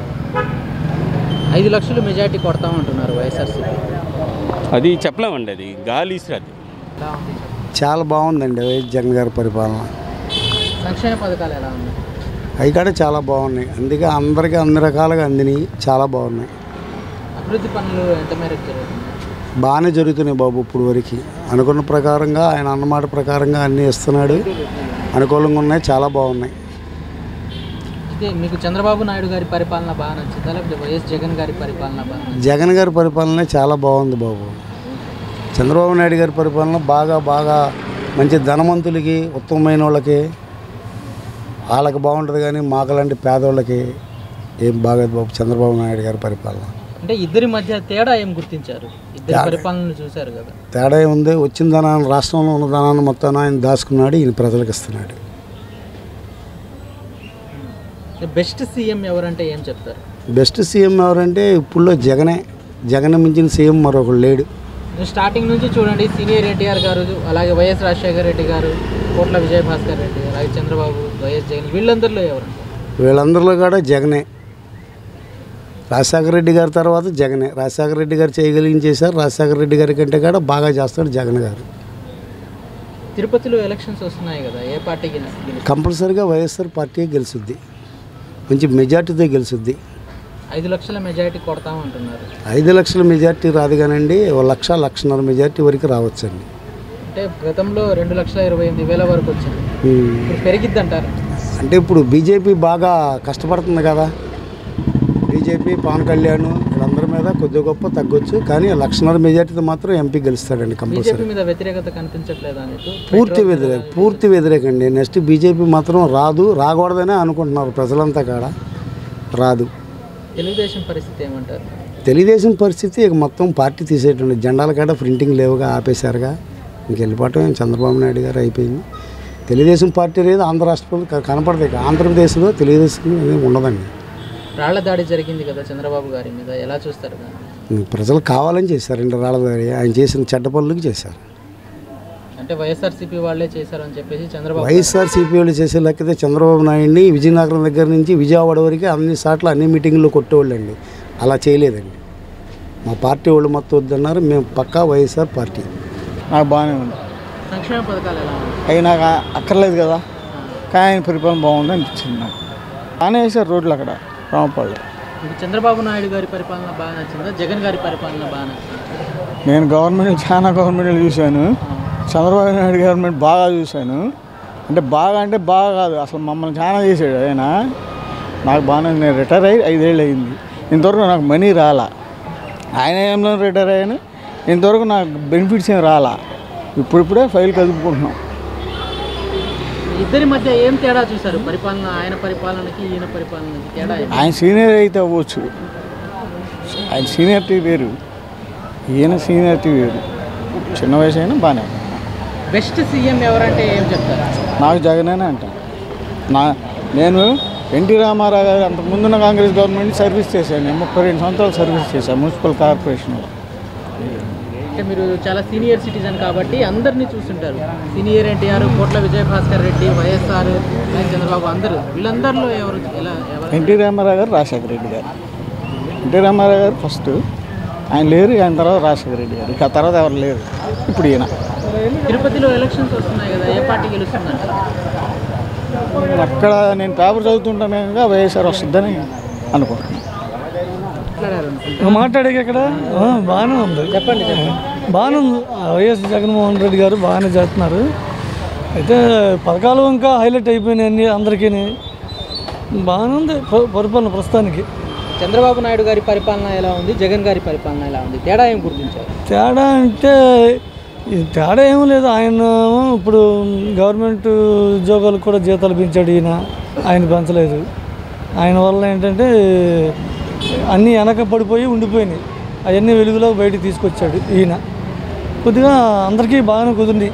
ఐదు లక్షలు మెజార్టీ కొడతామంటున్నారు వైఎస్ఆర్సీపీ అది చెప్పలేమండి అది గాలి ఇసురాది చాలా బాగుందండి వైఎస్ జగన్ గారి పరిపాలన సంక్షేమ పథకాలు ఎలా ఉన్నాయి అవి కూడా చాలా బాగున్నాయి అందుకే అందరికీ అన్ని రకాలుగా అందినాయి చాలా బాగున్నాయి అభివృద్ధి పనులు ఎంత మేరకు జరుగుతున్నాయి బాగానే జరుగుతున్నాయి బాబు ఇప్పుడు వరకు అనుకున్న ప్రకారంగా ఆయన అన్నమాట ప్రకారంగా అన్నీ ఇస్తున్నాడు అనుకూలంగా ఉన్నాయి చాలా బాగున్నాయి అయితే మీకు చంద్రబాబు నాయుడు గారి పరిపాలన బాగా నచ్చిందా లేకపోతే వైఎస్ జగన్ గారి పరిపాలన బాగా నచ్చిందా? జగన్ గారి పరిపాలన చాలా బాగుంది బాబు చంద్రబాబు నాయుడు గారి పరిపాలన బాగా బాగా మంచి ధనవంతులకి ఉత్తమమైన వాళ్ళకి వాళ్ళకి బాగుంటుంది కానీ మాకలాంటి పేదవాళ్ళకి ఏం బాగోదు బాబు చంద్రబాబు నాయుడు గారి పరిపాలన అంటే ఇద్దరి మధ్య తేడా ఏం గుర్తించారు ఇద్దరి తేడా- పరిపాలనలు చూశారు కదా తేడా ఏముంది వచ్చిన ధనాన్ని రాష్ట్రంలో ఉన్న ధనాన్ని మొత్తం ఆయన దాచుకున్నాడు ఈయన ప్రజలకు ఇస్తున్నాడు బెస్ట్ సీఎం ఎవరంటే ఏం చెప్తారు బెస్ట్ సీఎం ఎవరంటే ఇప్పుడులో జగనే జగన్ మించిన సీఎం మరొకడు లేడు స్టార్టింగ్ నుంచి చూడండి సీనియర్ ఎన్టీఆర్ గారు అలాగే వైఎస్ రాజశేఖర రెడ్డి గారు కోట్ల విజయభాస్కర్ రెడ్డి అలాగే చంద్రబాబు వైఎస్ జగన్ వీళ్ళందరిలో ఎవరు వీళ్ళందరిలో కూడా జగనే రాజశేఖర రెడ్డి గారి తర్వాత జగనే రాజశేఖర రెడ్డి గారు చేయగలిగిన చేశారు రాజశేఖర రెడ్డి గారి కంటే కూడా బాగా చేస్తాడు జగన్ గారు తిరుపతిలో ఎలక్షన్స్ వస్తున్నాయి కదా ఏ పార్టీ గెలిచి గెలుస్తుంది? కంపల్సరీగా వైఎస్ఆర్ పార్టీ గెలుచుద్ది మంచి మెజార్టీతో గెలుచుద్ది ఐదు లక్షల మెజారిటీ కొడతామంటున్నారు ఐదు లక్షల మెజార్టీ రాదు కానండి ఓ లక్ష లక్షన్నర మెజార్టీ వరకు రావచ్చండి అంటే గతంలో రెండు లక్షల ఇరవై ఎనిమిది వేల వరకు వచ్చింది ఉమ్. ఇప్పుడు పెరిగిద్ది అంటారు అంటే ఇప్పుడు బీజేపీ బాగా కష్టపడుతుంది కదా బీజేపీ పవన్ కళ్యాణ్ వీళ్ళందరి మీద కొద్ది గొప్ప తగ్గొచ్చు కానీ లక్షన్నర మెజార్టీతో మాత్రం ఎంపీ గెలుస్తాడండి బీజేపీ కంపల్సరీ మీద వ్యతిరేకత కనిపించట్లేదా మీకు పూర్తి వ్యతిరేక పూర్తి వ్యతిరేకండి నెక్స్ట్ బీజేపీ మాత్రం రాదు రాకూడదనే అనుకుంటున్నారు ప్రజలంతా కాడ రాదు తెలుగుదేశం పరిస్థితి ఏమంటారు తెలుగుదేశం పరిస్థితి ఇక మొత్తం పార్టీ తీసేటువంటి జెండాల కాడ ప్రింటింగ్ లేవుగా ఆపేశారుగా ఇంక వెళ్ళిపోవటం చంద్రబాబు నాయుడు గారు అయిపోయింది తెలుగుదేశం పార్టీ అనేది ఆంధ్ర రాష్ట్రంలో క- కనపడదు ఇక ఆంధ్రప్రదేశ్లో తెలుగుదేశం అనేది ఉండదండి రాళ్ల దాడి జరిగింది కదా చంద్రబాబు గారి మీద ఎలా చూస్తారు దాన్ని? ప్రజలు కావాలని చేశారండి రాళ్ళదారి ఆయన చేసిన చెడ్డ పనులకు చేశారు అంటే వైఎస్ఆర్సీపీ వాళ్ళే చేశారని చెప్పేసి చంద్రబాబు వైఎస్ఆర్ సిపి వాళ్ళు చేసే లెక్కతే చంద్రబాబు నాయుడిని విజయనగరం దగ్గర నుంచి విజయవాడ వరకు అన్ని సార్లు అన్ని మీటింగ్లో కొట్టేవాళ్ళండి అలా చేయలేదండి మా పార్టీ వాళ్ళు మొత్తం వద్దన్నారు మేము పక్కా వైఎస్ఆర్ పార్టీ నాకు బాగానే ఉంది సంక్షేమ పథకాలు ఎలా ఉన్నాయి అవి నాకు అక్కర్లేదు కదా కానీ ఆయన పరిపాలన బాగుంది అనిపించింది నాకు బాగానే వేశారు రోడ్లు అక్కడ రామపాళ్ళు మీకు చంద్రబాబు నాయుడు గారి పరిపాలన బాగా నచ్చిందా జగన్ గారి పరిపాలన బాగా నచ్చిందా నేను గవర్నమెంట్ చాలా గవర్నమెంట్లు చూశాను చంద్రబాబు నాయుడు గవర్నమెంట్ బాగా చూశాను అంటే బాగా అంటే బాగా కాదు అసలు మమ్మల్ని చాలా చేశాడు ఆయన నాకు బాగానే నేను రిటైర్ అయ్యి ఐదేళ్ళు అయింది ఇంతవరకు నాకు మనీ రాలా ఆయన ఏమో రిటైర్ అయ్యాను ఇంతవరకు నాకు బెనిఫిట్స్ ఏం రాలా ఇప్పుడిప్పుడే ఫైల్ కదుపుకుంటున్నాం ఇద్దరి మధ్య ఏం తేడా చూశారు పరిపాలన ఆయన పరిపాలనకి ఈయన పరిపాలనకి తేడా ఏంటి? ఆయన సీనియర్ అయితే అవ్వచ్చు ఆయన సీనియారిటీ వేరు ఈయన సీనియారిటీ వేరు చిన్న వయసు అయినా బాగానే ఉంది. బెస్ట్ సీఎం ఎవరంటే ఏం చెప్తారు నాకు జగనేనే అంటాను నా నేను ఎన్టీ రామారావు గారు అంతకు ముందున్న కాంగ్రెస్ గవర్నమెంట్ సర్వీస్ చేశాను నేను ముప్పై రెండు సంవత్సరాలు సర్వీస్ చేశాను మున్సిపల్ కార్పొరేషన్లో అంటే మీరు చాలా సీనియర్ సిటిజన్ కాబట్టి అందరినీ చూస్తుంటారు సీనియర్ ఎన్టీఆర్ కోట్ల విజయభాస్కర్ రెడ్డి వైఎస్ఆర్ అలాగే చంద్రబాబు అందరూ వీళ్ళందరిలో ఎవరు ఎలా ఎవరు ఎన్టీ రామారావు గారు రాజశేఖర రెడ్డి గారు ఎన్టీ రామారావు గారు ఫస్ట్ ఆయన లేరు ఆయన తర్వాత రాజశేఖర రెడ్డి గారు ఇక ఆ తర్వాత ఎవరు లేరు ఇప్పుడు ఈయన తిరుపతిలో ఎలక్షన్స్ వస్తున్నాయి కదా ఏ పార్టీ గెలుస్తుందంటారు అక్కడ నేను పేపర్ చదువుతుంటాను కనుక వైఎస్ఆర్ వస్తుందని అనుకుంటున్నాను మాట్లాడే ఇక్కడ ఆ, బాగానే ఉంది చెప్పండి బాగానే ఉంది ఆ, వైఎస్ జగన్మోహన్ రెడ్డి గారు బాగానే చేస్తున్నారు అయితే పథకాలు ఇంకా హైలైట్ అయిపోయినాయి అన్ని అందరికీ బాగానే ఉంది ప- పరిపాలన ప్రస్తుతానికి చంద్రబాబు నాయుడు గారి పరిపాలన ఎలా ఉంది జగన్ గారి పరిపాలన ఎలా ఉంది తేడా ఏం గుర్తించారు తేడా అంటే ఈ తేడా ఏమీ లేదు ఆయన ఇప్పుడు గవర్నమెంట్ ఉద్యోగాలకు కూడా జీతాలు పెంచాడు ఈయన ఆయన పెంచలేదు ఆయన వల్ల ఏంటంటే అన్నీ వెనక పడిపోయి ఉండిపోయినాయి అవన్నీ వెలుగులోకి బయటికి తీసుకొచ్చాడు ఈయన కొద్దిగా అందరికీ బాగానే కుదిరింది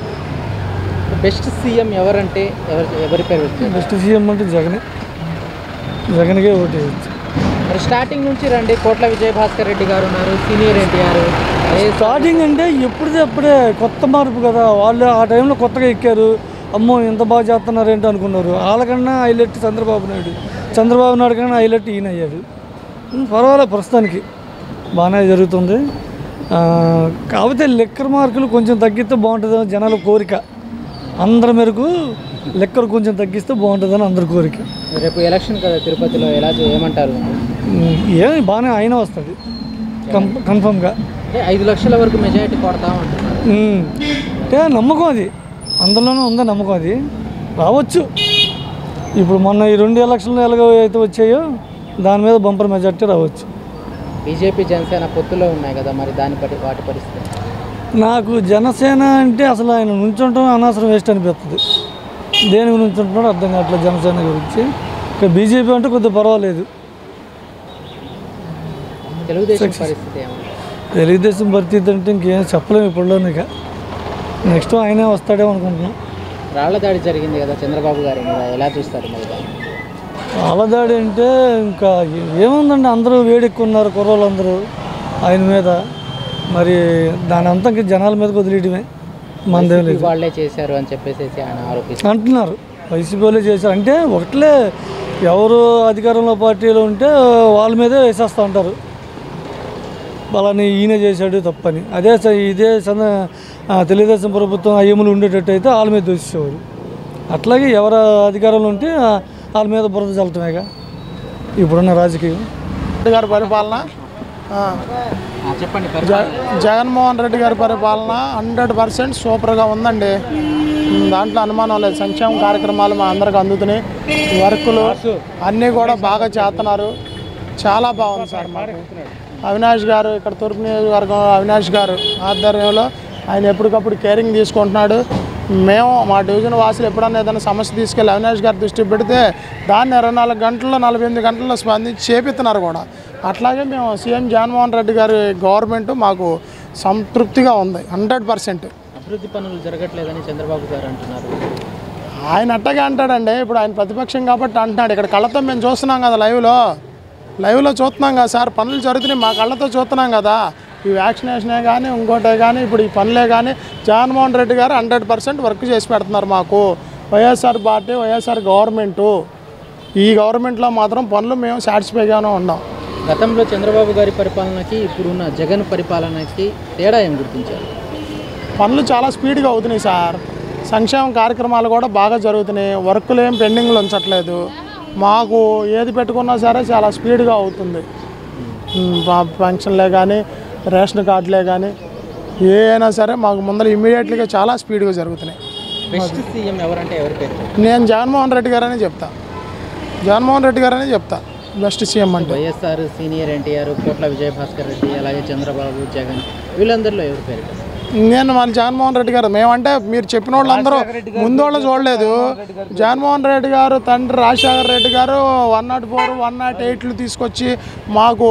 బెస్ట్ సీఎం ఎవరంటే ఎవరి ఎవరి పేరు పెడతారు? బెస్ట్ సీఎం అంటే జగనే జగన్కే ఓటు వేయచ్చు మరి స్టార్టింగ్ నుంచి రండి కోట్ల విజయభాస్కర్ రెడ్డి గారు ఉన్నారు సీనియర్ ఎన్టీఆర్ స్టార్టింగ్ అంటే ఎప్పుడుదే అప్పుడే కొత్త మార్పు కదా వాళ్ళు ఆ టైంలో కొత్తగా ఎక్కారు అమ్మో ఎంత బాగా చేస్తున్నారు ఏంటి అనుకున్నారు వాళ్ళకన్నా హైలైట్ చంద్రబాబు నాయుడు చంద్రబాబు నాయుడు కన్నా హైలైట్ ఈయన అయ్యాడు ఉమ్, పర్వాలేదు ప్రస్తుతానికి బాగానే జరుగుతుంది ఆ, కాకపోతే లెక్కర్ మార్కులు కొంచెం తగ్గిస్తే బాగుంటుంది జనాల కోరిక అందరి మేరకు లెక్కర్ కొంచెం తగ్గిస్తే బాగుంటుందని అందరి కోరిక రేపు ఎలక్షన్ కదా తిరుపతిలో ఎలా చే- ఏమంటారు ఉమ్, ఏమి బాగానే అయినా వస్తుంది కన్ కన్ఫర్మ్గా అంటే ఐదు లక్షల వరకు మెజారిటీ కొడతాం అంటున్నారు ఉమ్. అంటే నమ్మకం అది అందులోనే ఉందా నమ్మకం అది రావచ్చు ఇప్పుడు మొన్న ఈ రెండు ఎలక్షన్లు ఎలాగో అయితే వచ్చాయో దాని మీద బంపర్ మెజార్టీ రావచ్చు బీజేపీ జనసేన పొత్తులో ఉన్నాయి కదా మరి దాని పటి వాటి పరిస్థితి నాకు జనసేన అంటే అసలు ఆయన నుంచుంటాం అనవసరం వేస్ట్ అనిపిస్తుంది దేనికి నుంచుంటున్నాడో అర్థం కావట్లేదు జనసేన గురించి ఇక బీజేపీ అంటే కొద్దిగా పర్వాలేదు తెలుగుదేశం Success. పరిస్థితి ఏమన్నా తెలుగుదేశం పరిస్థితి అంటే ఇంకేం చెప్పలేము ఇప్పుడులో ఇక నెక్స్ట్ ఆయనే వస్తాడేమో అనుకుంటున్నాం రాళ్ల దాడి జరిగింది కదా చంద్రబాబు గారి మీద ఎలా చూస్తారు మరి దాన్ని అలదాడి అంటే ఇంకా ఏ- ఏముందండి అందరూ వేడెక్కున్నారు కుర్రోళ్ళందరూ ఆయన మీద మరి దాని అంతా ఇంక జనాల మీద వదిలేయడమే మనదేం వైసీపీ లేదు వాళ్ళే చేశారు అని చెప్పేసి ఆయన ఆరోపిస్తారు అంటున్నారు వైసీపీ వాళ్ళే చేశారు అంటే ఒకట్లే ఎవరు అధికారంలో పార్టీలో ఉంటే వాళ్ళ మీదే వేసేస్తూ ఉంటారు వాళ్ళని ఈయన చేశాడు తప్పని అదే స- ఇదే సన ఆ, తెలుగుదేశం ప్రభుత్వం అయ్యములు ఉండేటట్టు అయితే వాళ్ళ మీద దూషించేవారు అట్లాగే ఎవరు అధికారంలో ఉంటే ఆ, వాళ్ళ మీద బురద చల్లటమేగా ఇప్పుడున్న రాజకీయం రెడ్డి గారి పరిపాలన ఆ, చెప్పండి జ- జగన్మోహన్ రెడ్డి గారి పరిపాలన హండ్రెడ్ పర్సెంట్ సూపర్గా ఉందండి ఉమ్, దాంట్లో అనుమానం లేదు సంక్షేమ కార్యక్రమాలు మా అందరికి అందుతున్నాయి వర్కులు అన్నీ కూడా బాగా చేస్తున్నారు చాలా బాగుంది సార్ మాకు అవినాష్ గారు ఇక్కడ తూర్పు నియోజకవర్గం అవినాష్ గారు ఆధ్వర్యంలో ఆయన ఎప్పటికప్పుడు కేరింగ్ తీసుకుంటున్నాడు మేము మా డివిజన్ వాసులు ఎప్పుడన్నా ఏదైనా సమస్య తీసుకెళ్ళి అవినాష్ గారి దృష్టికి పెడితే దాన్ని ఇరవై నాలుగు గంటల్లో నలభై ఎనిమిది గంటల్లో స్పందించి చేపిస్తున్నారు కూడా అట్లాగే మేము సీఎం జగన్మోహన్ రెడ్డి గారి గవర్నమెంట్ మాకు సంతృప్తిగా ఉంది హండ్రెడ్ పర్సెంట్ అభివృద్ధి పనులు జరగట్లేదని చంద్రబాబు గారు అంటున్నారు ఆయన అట్టగే అంటాడండి ఇప్పుడు ఆయన ప్రతిపక్షం కాబట్టి అంటున్నాడు ఇక్కడ కళ్ళతో మేము చూస్తున్నాం కదా లైవ్లో లైవ్లో చూస్తున్నాం కదా సార్ పనులు జరుగుతున్నాయి మా కళ్ళతో చూస్తున్నాం కదా ఈ వ్యాక్సినేషనే కానీ ఇంకోటే కానీ ఇప్పుడు ఈ పనులే కానీ జగన్మోహన్ రెడ్డి గారు హండ్రెడ్ పర్సెంట్ వర్క్ చేసి పెడుతున్నారు మాకు వైఎస్ఆర్ పార్టీ వైఎస్ఆర్ గవర్నమెంటు ఈ గవర్నమెంట్లో మాత్రం పనులు మేము సాటిస్ఫైగానే ఉన్నాం గతంలో చంద్రబాబు గారి పరిపాలనకి ఇప్పుడున్న జగన్ పరిపాలనకి తేడా ఏం గుర్తించారు పనులు చాలా స్పీడ్గా అవుతున్నాయి సార్ సంక్షేమ కార్యక్రమాలు కూడా బాగా జరుగుతున్నాయి వర్కులు ఏం పెండింగ్లు ఉంచట్లేదు మాకు ఏది పెట్టుకున్నా సరే చాలా స్పీడ్గా అవుతుంది ఉమ్, ప- పెన్షన్లే కానీ రేషన్ కార్డులే కానీ ఏ అయినా సరే మాకు ముందర ఇమీడియట్లీగా చాలా స్పీడ్గా జరుగుతున్నాయి బెస్ట్ సీఎం ఎవరంటే ఎవరి పేరు నేను జగన్మోహన్ రెడ్డి గారని చెప్తా జగన్మోహన్ రెడ్డి గారని చెప్తా బెస్ట్ సీఎం అంటే వైఎస్ఆర్ సీనియర్ ఎన్టీఆర్ కోట్ల విజయభాస్కర్ రెడ్డి అలాగే చంద్రబాబు జగన్ వీళ్ళందరిలో ఎవరి పేరు నేను మన జగన్మోహన్ రెడ్డి గారు మేమంటే మీరు చెప్పిన వాళ్ళందరూ ముందు వాళ్ళు చూడలేదు జగన్మోహన్ రెడ్డి గారు తండ్రి రాజశేఖర రెడ్డి గారు one nought four one nought ఎయిట్లు తీసుకొచ్చి మాకు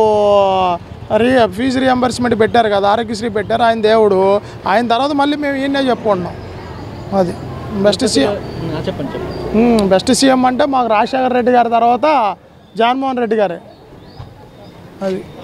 రీ ఫీజు రియంబర్స్మెంట్ పెట్టారు కదా ఆరోగ్యశ్రీ పెట్టారు ఆయన దేవుడు ఆయన తర్వాత మళ్ళీ మేము ఈయనే చెప్పుకుంటున్నాం అది బెస్ట్ సీఎం చెప్పండి చెప్పండి ఉమ్, బెస్ట్ సీఎం అంటే మాకు రాజశేఖర రెడ్డి గారి తర్వాత జగన్మోహన్ రెడ్డి గారే అది